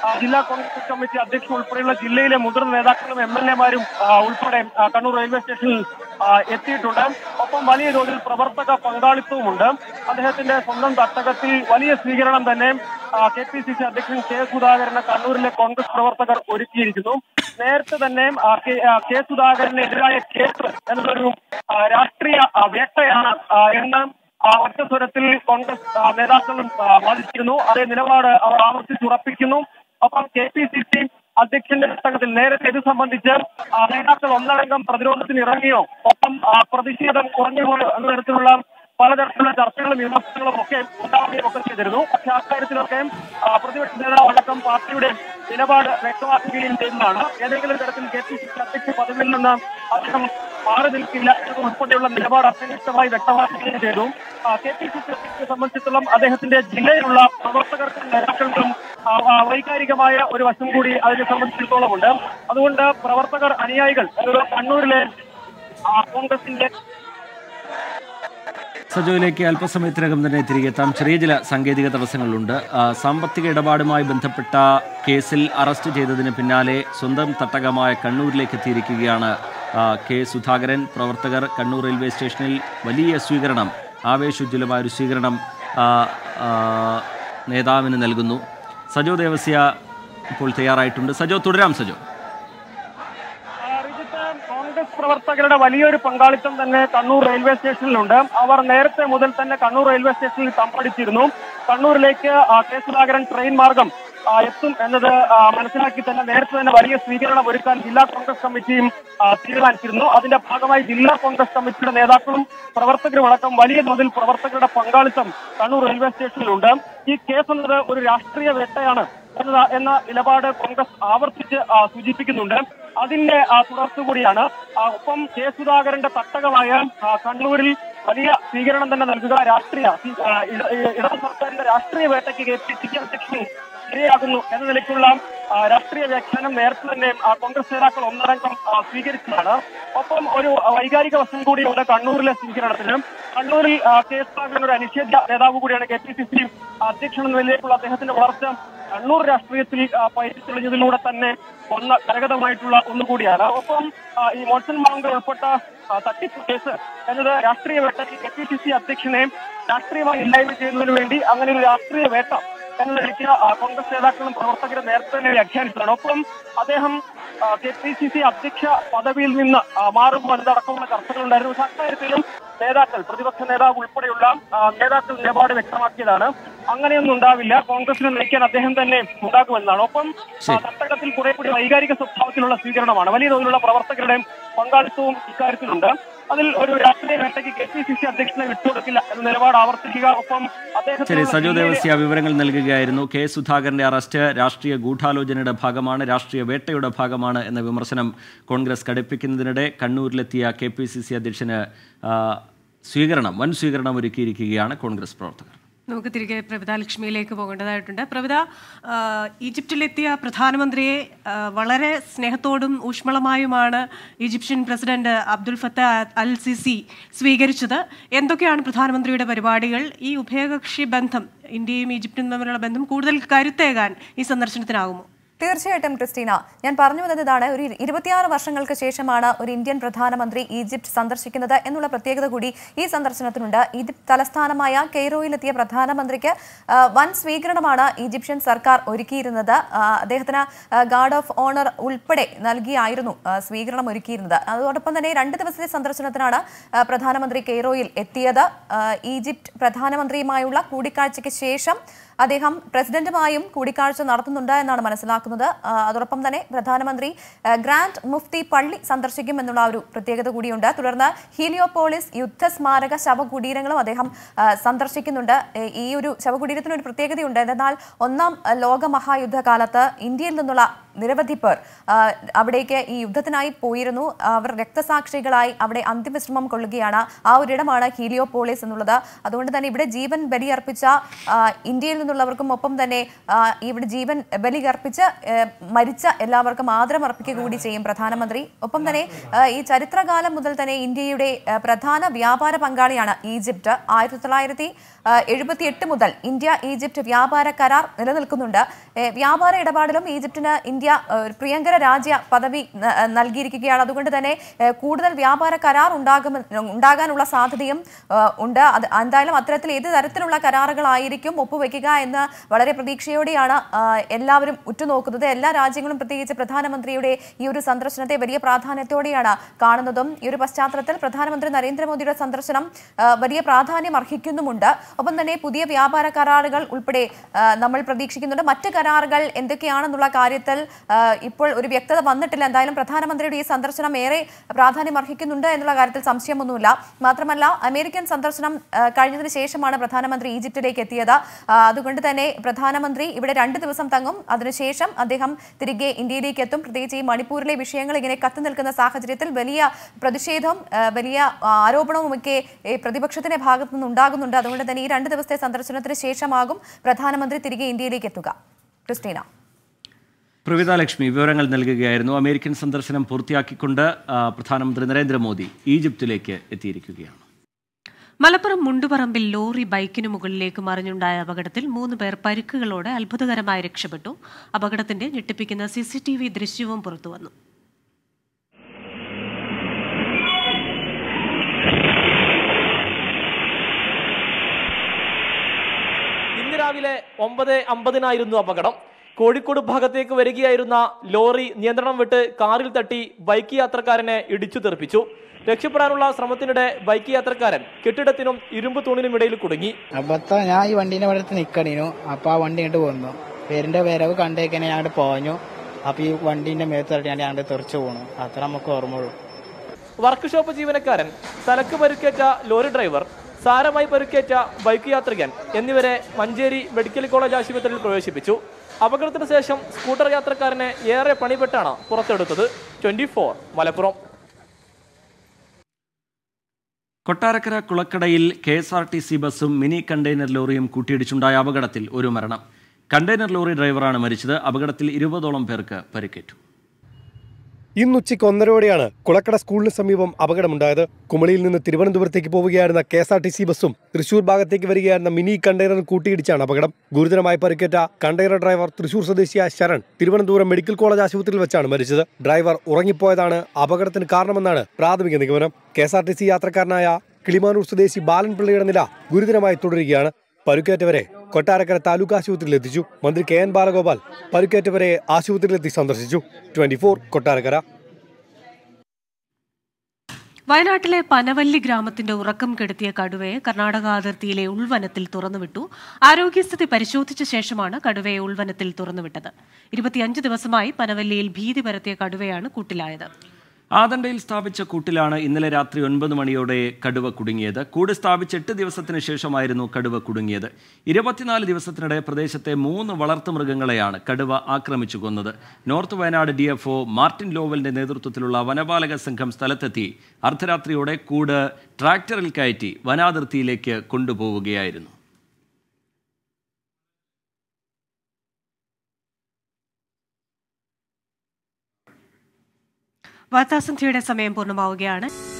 ആ, ജില്ലാ കോൺഗ്രസ് കമ്മിറ്റി അധ്യക്ഷൻ ഉൾപ്പെടെയുള്ള ജില്ലയിലെ മുതിർന്ന നേതാക്കളും എം എൽ എമാരും ഉൾപ്പെടെ ആ, കണ്ണൂർ റെയിൽവേ സ്റ്റേഷനിൽ ആ, എത്തിയിട്ടുണ്ട് ഒപ്പം വലിയ തോതിൽ പ്രവർത്തക പങ്കാളിത്തവുമുണ്ട് അദ്ദേഹത്തിന്റെ സ്വന്തം തട്ടകത്തിൽ വലിയ സ്വീകരണം തന്നെ കെ പി സി സി അധ്യക്ഷൻ കെ സുധാകരന് കണ്ണൂരിലെ കോൺഗ്രസ് പ്രവർത്തകർ ഒരുക്കിയിരിക്കുന്നു നേരത്തെ തന്നെ ആ, കെ ആ, കെ സുധാകരനെതിരായ കേസ് എന്നതൊരു ആ, രാഷ്ട്രീയ ആ, വേട്ടയാണ് ആ, എന്ന് ആ, ഒറ്റ സ്വരത്തിൽ കോൺഗ്രസ് ആ, നേതാക്കളും ആ, വാദിച്ചിരുന്നു അതേ നിലപാട് അവർ ആവർത്തിച്ചുറപ്പിക്കുന്നു ഒപ്പം കെ പി സി സി അധ്യക്ഷന്റെ പുസ്തകത്തിൽ നേരത്തെ ഇത് സംബന്ധിച്ച് ആ, നേതാക്കൾ ഒന്നടങ്കം പ്രതിരോധത്തിന് ഇറങ്ങിയോ ഒപ്പം ആ, പ്രതിഷേധം കുറഞ്ഞുപോയോ എന്ന തരത്തിലുള്ള പലതരത്തിലുള്ള ചർച്ചകളും വിമർശനങ്ങളും ഒക്കെ ഉണ്ടാവുകയും ഒക്കെ ചെയ്തിരുന്നു പക്ഷെ അക്കാര്യത്തിലൊക്കെ ആ, പ്രതിപക്ഷ നേതാവ് അടക്കം പാർട്ടിയുടെ നിലപാട് വ്യക്തമാക്കുകയും ചെയ്യുന്നതാണ് ഏതെങ്കിലും തരത്തിൽ കെ പി സി സി അധ്യക്ഷ പദവിയിൽ നിന്ന് അദ്ദേഹം മാറി നിൽക്കില്ല എന്നതുൾപ്പെടെയുള്ള നിലപാട് അസന്നിഗ്ധമായി വ്യക്തമാക്കുകയും ചെയ്തു കെ പി സി സി അധ്യക്ഷനെ സംബന്ധിച്ചിടത്തോളം അദ്ദേഹത്തിന്റെ ജില്ലയിലുള്ള പ്രവർത്തകർക്കും നേതാക്കൾക്കും ആ, ആ, വൈകാരികമായ ഒരു വശം കൂടി അതിനെ സംബന്ധിച്ചിടത്തോളം ഉണ്ട് അതുകൊണ്ട് പ്രവർത്തകർ അനുയായികൾ അതായത് കണ്ണൂരിലെ ആ, കോൺഗ്രസിന്റെ സജോയിലേക്ക് അല്പസമയത്തിനകം തന്നെ തിരികെ എത്താം ചെറിയ ചില സാങ്കേതിക തടസ്സങ്ങളുണ്ട് ആ, സാമ്പത്തിക ഇടപാടുമായി ബന്ധപ്പെട്ട കേസിൽ അറസ്റ്റ് ചെയ്തതിന് പിന്നാലെ സ്വന്തം തട്ടകമായ കണ്ണൂരിലേക്ക് എത്തിയിരിക്കുകയാണ് ആ, കെ സുധാകരൻ പ്രവർത്തകർ കണ്ണൂർ റെയിൽവേ സ്റ്റേഷനിൽ വലിയ സ്വീകരണം ആവേശോജ്വലമായ ഒരു സ്വീകരണം ആ, ആ, നേതാവിന് നൽകുന്നു സജോ ദേവസ്യ ഇപ്പോൾ തയ്യാറായിട്ടുണ്ട് സജോ തുടരാം സജോ കോൺഗ്രസ് പ്രവർത്തകരുടെ വലിയൊരു പങ്കാളിത്തം തന്നെ കണ്ണൂർ റെയിൽവേ സ്റ്റേഷനിലുണ്ട് അവർ നേരത്തെ മുതൽ തന്നെ കണ്ണൂർ റെയിൽവേ സ്റ്റേഷനിൽ തമ്പടിച്ചിരുന്നു കണ്ണൂരിലേക്ക് ആ, കെ സുധാകരൻ ട്രെയിൻ മാർഗം ആ, എത്തും എന്നത് ആ, മനസ്സിലാക്കി തന്നെ നേരത്തെ തന്നെ വലിയ സ്വീകരണം ഒരുക്കാൻ ജില്ലാ കോൺഗ്രസ് കമ്മിറ്റിയും ആ, തീരുമാനിച്ചിരുന്നു അതിന്റെ ഭാഗമായി ജില്ലാ കോൺഗ്രസ് കമ്മിറ്റിയുടെ നേതാക്കളും പ്രവർത്തകരും അടക്കം വലിയ തോതിൽ പ്രവർത്തകരുടെ പങ്കാളിത്തം കണ്ണൂർ റെയിൽവേ സ്റ്റേഷനിലുണ്ട് ഈ കേസ് എന്നത് ഒരു രാഷ്ട്രീയ വേട്ടയാണ് എന്ന എന്ന നിലപാട് കോൺഗ്രസ് ആവർത്തിച്ച് ആ, സൂചിപ്പിക്കുന്നുണ്ട് അതിന്റെ ആ, തുടർച്ച കൂടിയാണ് ആ, ഒപ്പം കെ സുധാകരന്റെ തട്ടകമായ ആ, കണ്ണൂരിൽ വലിയ സ്വീകരണം തന്നെ നൽകുക രാഷ്ട്രീയ ആ, ഇട- ഇടത് സർക്കാരിന്റെ രാഷ്ട്രീയ വേട്ടയ്ക്ക് കെ പി സി സി അധ്യക്ഷൻ ഇരയാകുന്നു എന്ന നിലയ്ക്കുള്ള ആ, രാഷ്ട്രീയ വ്യാഖ്യാനം നേരത്തെ തന്നെ ആ, കോൺഗ്രസ് നേതാക്കൾ ഒന്നടങ്കം ആ, സ്വീകരിച്ചതാണ് ഒപ്പം ഒരു ആ, വൈകാരിക വശം കൂടിയുണ്ട് കണ്ണൂരിലെ സ്വീകരണത്തിന് കണ്ണൂരിൽ ആ, കെ സുധാകരൻ ഒരു അനിഷേധ്യ നേതാവ് കൂടിയാണ് കെ പി സി സി അധ്യക്ഷൻ എന്ന നിലയിലുള്ള അദ്ദേഹത്തിന്റെ വളർച്ച കണ്ണൂർ രാഷ്ട്രീയത്തിൽ ആ, പയറ്റിത്തെളിഞ്ഞതിലൂടെ തന്നെ ഒന്ന് കരഗതമായിട്ടുള്ള ഒന്നുകൂടിയാണ് ഒപ്പം ആ, ഈ മോൺസൺ മാങ്കർ ഉൾപ്പെട്ട ആ, തട്ടിപ്പ് കേസ് എന്നത് രാഷ്ട്രീയ വേട്ടയ്ക്ക് കെ പി സി സി അധ്യക്ഷനെ രാഷ്ട്രീയമായി ഇല്ലായ്മ ചെയ്യുന്നതിന് വേണ്ടി അങ്ങനെ ഒരു രാഷ്ട്രീയ വേട്ട എന്ന നിലയ്ക്ക് ആ, കോൺഗ്രസ് നേതാക്കളും പ്രവർത്തകരും നേരത്തെ തന്നെ വ്യാഖ്യാനിച്ചതാണ് ഒപ്പം അദ്ദേഹം കെ പി സി സി അധ്യക്ഷ പദവിയിൽ നിന്ന് ആ, മാറുമ്പോൾ എന്നതടക്കമുള്ള ചർച്ചകളുണ്ടായിരുന്നു പക്ഷെ അക്കാര്യത്തിലും നേതാക്കൾ പ്രതിപക്ഷ നേതാവ് ഉൾപ്പെടെയുള്ള ആ, നേതാക്കൾ നിലപാട് വ്യക്തമാക്കിയതാണ് അങ്ങനെയൊന്നും ഉണ്ടാവില്ല കോൺഗ്രസിനെ നയിക്കാൻ അദ്ദേഹം തന്നെ ഉണ്ടാകുമെന്നാണ് ഒപ്പം ആ, തട്ടകത്തിൽ കുറെ കൂടി വൈകാരിക സ്വഭാവത്തിലുള്ള സ്വീകരണമാണ് വലിയ തോതിലുള്ള പ്രവർത്തകരുടെ പങ്കാളിത്തവും ഇക്കാര്യത്തിലുണ്ട് അതിൽ ഒരു രാഷ്ട്രീയ വേട്ടയ്ക്ക് കെ പി സി സി അധ്യക്ഷനെ വിട്ടുകൊടുക്കില്ല എന്ന നിലപാട് ആവർത്തിക്കുക ഒപ്പം ശരി അദ്ദേഹത്തിന് സജോ ദേവസ്യ വിവരങ്ങൾ നൽകുകയായിരുന്നു കെ സുധാകരന്റെ അറസ്റ്റ് രാഷ്ട്രീയ ഗൂഢാലോചനയുടെ ഭാഗമാണ് രാഷ്ട്രീയ വേട്ടയുടെ ഭാഗമാണ് എന്ന വിമർശനം കോൺഗ്രസ് കടുപ്പിക്കുന്നതിനിടെ കണ്ണൂരിലെത്തിയ കെ പി സി സി അധ്യക്ഷന് ആ, സ്വീകരണം വൻ സ്വീകരണം ഒരുക്കിയിരിക്കുകയാണ് കോൺഗ്രസ് പ്രവർത്തകർ നമുക്ക് തിരികെ പ്രവിത ലക്ഷ്മിയിലേക്ക് പോകേണ്ടതായിട്ടുണ്ട് പ്രവിത ആ, ഈജിപ്തിലെത്തിയ പ്രധാനമന്ത്രിയെ ആ, വളരെ സ്നേഹത്തോടും ഊഷ്മളമായുമാണ് Egyptian president Abdel Fattah al Sisi സ്വീകരിച്ചത് എന്തൊക്കെയാണ് പ്രധാനമന്ത്രിയുടെ പരിപാടികൾ ഈ ഉഭയകക്ഷി ബന്ധം ഇന്ത്യയും ഈജിപ്തും തമ്മിലുള്ള ബന്ധം കൂടുതൽ കരുത്തേകാൻ ഈ സന്ദർശനത്തിനാകുമോ തീർച്ചയായിട്ടും ക്രിസ്റ്റീന ഞാൻ പറഞ്ഞു വന്നത് ഇതാണ് ഒരു ഇരുപത്തിയാറ് വർഷങ്ങൾക്ക് ശേഷമാണ് ഒരു ഇന്ത്യൻ പ്രധാനമന്ത്രി ഈജിപ്ത് സന്ദർശിക്കുന്നത് എന്നുള്ള പ്രത്യേകത കൂടി ഈ സന്ദർശനത്തിനുണ്ട് ഈജിപ്ത് തലസ്ഥാനമായ കെയ്റോയിലെത്തിയ പ്രധാനമന്ത്രിക്ക് ആ, വൻ സ്വീകരണമാണ് ഈജിപ്ഷ്യൻ സർക്കാർ ഒരുക്കിയിരുന്നത് ആ, അദ്ദേഹത്തിന് ഗാർഡ് ഓഫ് ഓണർ ഉൾപ്പെടെ നൽകിയായിരുന്നു ആ, സ്വീകരണം ഒരുക്കിയിരുന്നത് അതോടൊപ്പം തന്നെ രണ്ട് ദിവസത്തെ സന്ദർശനത്തിനാണ് ആ, പ്രധാനമന്ത്രി കെയ്റോയിൽ എത്തിയത് ആ, ഈജിപ്ത് പ്രധാനമന്ത്രിയുമായുള്ള കൂടിക്കാഴ്ചയ്ക്ക് ശേഷം അദ്ദേഹം പ്രസിഡന്റുമായും കൂടിക്കാഴ്ച നടത്തുന്നുണ്ട് എന്നാണ് മനസ്സിലാക്കുന്നത് ആ, അതോടൊപ്പം തന്നെ പ്രധാനമന്ത്രി ആ, ഗ്രാൻഡ് മുഫ്തി പള്ളി സന്ദർശിക്കും എന്നുള്ള ഒരു പ്രത്യേകത കൂടിയുണ്ട് തുടർന്ന് ഹീലിയോപോളിസ് യുദ്ധസ്മാരക ശവകുടീരങ്ങളും അദ്ദേഹം ആ, സന്ദർശിക്കുന്നുണ്ട് ഏ, ഈ ഒരു ശവകുടീരത്തിന് ഒരു പ്രത്യേകതയുണ്ട് എന്നാൽ ഒന്നാം ലോക മഹായുദ്ധകാലത്ത് ഇന്ത്യയിൽ നിന്നുള്ള നിരവധി പേർ ആ, അവിടേക്ക് ഈ യുദ്ധത്തിനായി പോയിരുന്നു അവർ രക്തസാക്ഷികളായി അവിടെ അന്തിമശ്രമം കൊള്ളുകയാണ് ആ ഒരിടമാണ് ഹീലിയോപോളിസ് എന്നുള്ളത് അതുകൊണ്ട് തന്നെ ഇവിടെ ജീവൻ ബലിയർപ്പിച്ച ആ, ഇന്ത്യയിൽ നിന്നുള്ളവർക്കും ഒപ്പം തന്നെ ആ, ഇവിടെ ജീവൻ ബലിയർപ്പിച്ച് ഏ, മരിച്ച എല്ലാവർക്കും ആദരം അർപ്പിക്കുക കൂടി ചെയ്യും പ്രധാനമന്ത്രി ഒപ്പം തന്നെ ആ, ഈ ചരിത്രകാലം മുതൽ തന്നെ ഇന്ത്യയുടെ ആ, പ്രധാന വ്യാപാര പങ്കാളിയാണ് ഈജിപ്ത് ആയിരത്തി തൊള്ളായിരത്തി എഴുപത്തി എട്ട് മുതൽ ഇന്ത്യ ഈജിപ്ത് വ്യാപാര കരാർ നിലനിൽക്കുന്നുണ്ട് ഏ, വ്യാപാര ഇടപാടിലും ഈജിപ്തിന് ഇന്ത്യ ഏ, ഒരു പ്രിയങ്കര രാജ്യ പദവി ന- നൽകിയിരിക്കുകയാണ് അതുകൊണ്ട് തന്നെ ഏ, കൂടുതൽ വ്യാപാര കരാർ ഉണ്ടാകും ഉണ്ടാകാനുള്ള സാധ്യതയും ഏ, ഉണ്ട് അത് എന്തായാലും അത്തരത്തിൽ ഏത് തരത്തിലുള്ള കരാറുകളായിരിക്കും ഒപ്പുവെക്കുക എന്ന് വളരെ പ്രതീക്ഷയോടെയാണ് ആ, എല്ലാവരും ഉറ്റുനോക്കുന്നത് എല്ലാ രാജ്യങ്ങളും പ്രത്യേകിച്ച് പ്രധാനമന്ത്രിയുടെ ഈ ഒരു സന്ദർശനത്തെ വലിയ പ്രാധാന്യത്തോടെയാണ് കാണുന്നതും ഈ ഒരു പശ്ചാത്തലത്തിൽ പ്രധാനമന്ത്രി നരേന്ദ്രമോദിയുടെ സന്ദർശനം ആ, വലിയ പ്രാധാന്യം അർഹിക്കുന്നുമുണ്ട് ഒപ്പം തന്നെ പുതിയ വ്യാപാര കരാറുകൾ ഉൾപ്പെടെ ആ, നമ്മൾ പ്രതീക്ഷിക്കുന്നുണ്ട് മറ്റ് കരാറുകൾ എന്തൊക്കെയാണെന്നുള്ള കാര്യത്തിൽ ആ, ഇപ്പോൾ ഒരു വ്യക്തത വന്നിട്ടില്ല എന്തായാലും പ്രധാനമന്ത്രിയുടെ ഈ സന്ദർശനം ഏറെ പ്രാധാന്യം അർഹിക്കുന്നുണ്ട് എന്നുള്ള കാര്യത്തിൽ സംശയമൊന്നുമില്ല മാത്രമല്ല അമേരിക്കൻ സന്ദർശനം ആ, കഴിഞ്ഞതിന് ശേഷമാണ് പ്രധാനമന്ത്രി ഈജിപ്തിലേക്ക് എത്തിയത് ആ, അതുകൊണ്ട് തന്നെ പ്രധാനമന്ത്രി ഇവിടെ രണ്ട് ദിവസം തങ്ങും അതിനുശേഷം അദ്ദേഹം തിരികെ ഇന്ത്യയിലേക്ക് എത്തും പ്രത്യേകിച്ച് ഈ മണിപ്പൂരിലെ വിഷയങ്ങൾ ഇങ്ങനെ കത്തി നിൽക്കുന്ന സാഹചര്യത്തിൽ വലിയ പ്രതിഷേധവും ആ, വലിയ ആ, ആരോപണവുമൊക്കെ ഈ പ്രതിപക്ഷത്തിന്റെ ഭാഗത്തു നിന്ന് ഉണ്ടാകുന്നുണ്ട് അതുകൊണ്ട് തന്നെ ഈ രണ്ട് ദിവസത്തെ സന്ദർശനത്തിന് ശേഷമാകും പ്രധാനമന്ത്രി തിരികെ ഇന്ത്യയിലേക്ക് എത്തുക ക്രിസ്റ്റീന പ്രവിത ലക്ഷ്മി വിവരങ്ങൾ നൽകുകയായിരുന്നു അമേരിക്കൻ സന്ദർശനം പൂർത്തിയാക്കിക്കൊണ്ട് ആ, പ്രധാനമന്ത്രി നരേന്ദ്രമോദി ഈജിപ്തിലേക്ക് എത്തിയിരിക്കുകയാണ് മലപ്പുറം മുണ്ടുപറമ്പിൽ ലോറി ബൈക്കിനു മുകളിലേക്ക് മറിഞ്ഞുണ്ടായ അപകടത്തിൽ മൂന്ന് പേർ പരിക്കുകളോടെ അത്ഭുതകരമായി രക്ഷപ്പെട്ടു അപകടത്തിന്റെ ഞെട്ടിപ്പിക്കുന്ന സിസിടിവി ദൃശ്യവും പുറത്തുവന്നു ഇന്ന് രാവിലെ ഒമ്പത് അമ്പതിനായിരുന്നു അപകടം കോഴിക്കോട് ഭാഗത്തേക്ക് വരികയായിരുന്ന ലോറി നിയന്ത്രണം വിട്ട് കാറിൽ തട്ടി ബൈക്ക് യാത്രക്കാരനെ ഇടിച്ചു തെറിപ്പിച്ചു രക്ഷപ്പെടാനുള്ള ശ്രമത്തിനിടെ ബൈക്ക് യാത്രക്കാരൻ കെട്ടിടത്തിനും ഇരുമ്പ് തൂണിനും ഇടയിൽ കുടുങ്ങി അബദ്ധം ഞാൻ ഈ വണ്ടീന്റെ അടുത്ത് നിക്കണീനു അപ്പൊ ആ വണ്ടി ഇങ്ങോട്ട് വന്നു പേരിന്റെ വരവ് കണ്ടേക്കനെ ഞാൻ അങ്ങോട്ട് പോഞ്ഞു അപ്പൊ ഈ വണ്ടീന്റെ മേത്ത് തട്ടിയാണ്ട് അങ്ങോട്ട് തെറിച്ചു പോണു അത്ര നമുക്ക് ഓർമ്മയുള്ളൂ വർക്ക്ഷോപ്പ് ജീവനക്കാരൻ തലക്ക് പരുക്കേറ്റ ലോറി ഡ്രൈവർ സാരമായി പരുക്കേറ്റ ബൈക്ക് യാത്രികൻ എന്നിവരെ മഞ്ചേരി മെഡിക്കൽ കോളേജ് ആശുപത്രിയിൽ പ്രവേശിപ്പിച്ചു അപകടത്തിന് ശേഷം സ്കൂട്ടർ യാത്രക്കാരനെ ഏറെ പണിപ്പെട്ടാണ് പുറത്തെടുത്തത് ട്വന്റി മലപ്പുറം കൊട്ടാരക്കര കുളക്കടയിൽ K S R T C ബസ്സും മിനി കണ്ടെയ്നർ ലോറിയും കൂട്ടിയിടിച്ചുണ്ടായ അപകടത്തിൽ ഒരു മരണം കണ്ടെയ്നർ ലോറി ഡ്രൈവറാണ് മരിച്ചത് അപകടത്തിൽ ഇരുപതോളം പേർക്ക് പരിക്കേറ്റു ഇന്ന് ഉച്ചയ്ക്ക് ഒന്നരയോടെയാണ് കുളക്കട സ്കൂളിന് സമീപം അപകടമുണ്ടായത് കുമളിയിൽ നിന്ന് തിരുവനന്തപുരത്തേക്ക് പോവുകയായിരുന്ന K S R T C ബസ്സും തൃശൂർ ഭാഗത്തേക്ക് വരികയായിരുന്ന മിനി കണ്ടെയ്നറും കൂട്ടിയിടിച്ചാണ് അപകടം ഗുരുതരമായി പരിക്കേറ്റ കണ്ടെയ്നർ ഡ്രൈവർ തൃശൂർ സ്വദേശിയായ ശരൺ തിരുവനന്തപുരം മെഡിക്കൽ കോളേജ് ആശുപത്രിയിൽ വെച്ചാണ് മരിച്ചത് ഡ്രൈവർ ഉറങ്ങിപ്പോയതാണ് അപകടത്തിന് കാരണമെന്നാണ് പ്രാഥമിക നിഗമനം K S R T C യാത്രക്കാരനായ കിളിമാനൂർ സ്വദേശി ബാലൻപിള്ളയുടെ നില ഗുരുതരമായി തുടരുകയാണ് പരുക്കേറ്റവരെ കൊട്ടാരക്കര താലൂക്ക് ആശുപത്രിയിൽ എത്തിച്ചു മന്ത്രി കെ എൻ ബാലഗോപാൽ പരുക്കേറ്റവരെ ആശുപത്രിയിലെത്തി സന്ദർശിച്ചു ട്വന്റി ഫോർ കൊട്ടാരക്കര വയനാട്ടിലെ പനവല്ലി ഗ്രാമത്തിന്റെ ഉറക്കം കെടുത്തിയ കടുവയെ കർണാടക അതിർത്തിയിലെ ഉൾവനത്തിൽ തുറന്നുവിട്ടു ആരോഗ്യസ്ഥിതി പരിശോധിച്ച ശേഷമാണ് കടുവയെ ഉൾവനത്തിൽ തുറന്നുവിട്ടത് ഇരുപത്തിയഞ്ച് ദിവസമായി പനവല്ലിയിൽ ഭീതി പരത്തിയ കടുവയാണ് കൂട്ടിലായത് ആദണ്ടയിൽ സ്ഥാപിച്ച കൂട്ടിലാണ് ഇന്നലെ രാത്രി ഒൻപത് മണിയോടെ കടുവ കുടുങ്ങിയത് കൂട് സ്ഥാപിച്ച് എട്ട് ദിവസത്തിന് ശേഷമായിരുന്നു കടുവ കുടുങ്ങിയത് ഇരുപത്തിനാല് ദിവസത്തിനിടെ പ്രദേശത്തെ മൂന്ന് വളർത്തുമൃഗങ്ങളെയാണ് കടുവ ആക്രമിച്ചു കൊന്നത് north Wayanad D F Martin ലോവലിന്റെ നേതൃത്വത്തിലുള്ള വനപാലക സംഘം സ്ഥലത്തെത്തി അർദ്ധരാത്രിയോടെ കൂട് ട്രാക്ടറിൽ കയറ്റി വനാതിർത്തിയിലേക്ക് കൊണ്ടുപോവുകയായിരുന്നു വാർത്താസന്ധ്യയുടെ സമയം പൂർണ്ണമാവുകയാണ്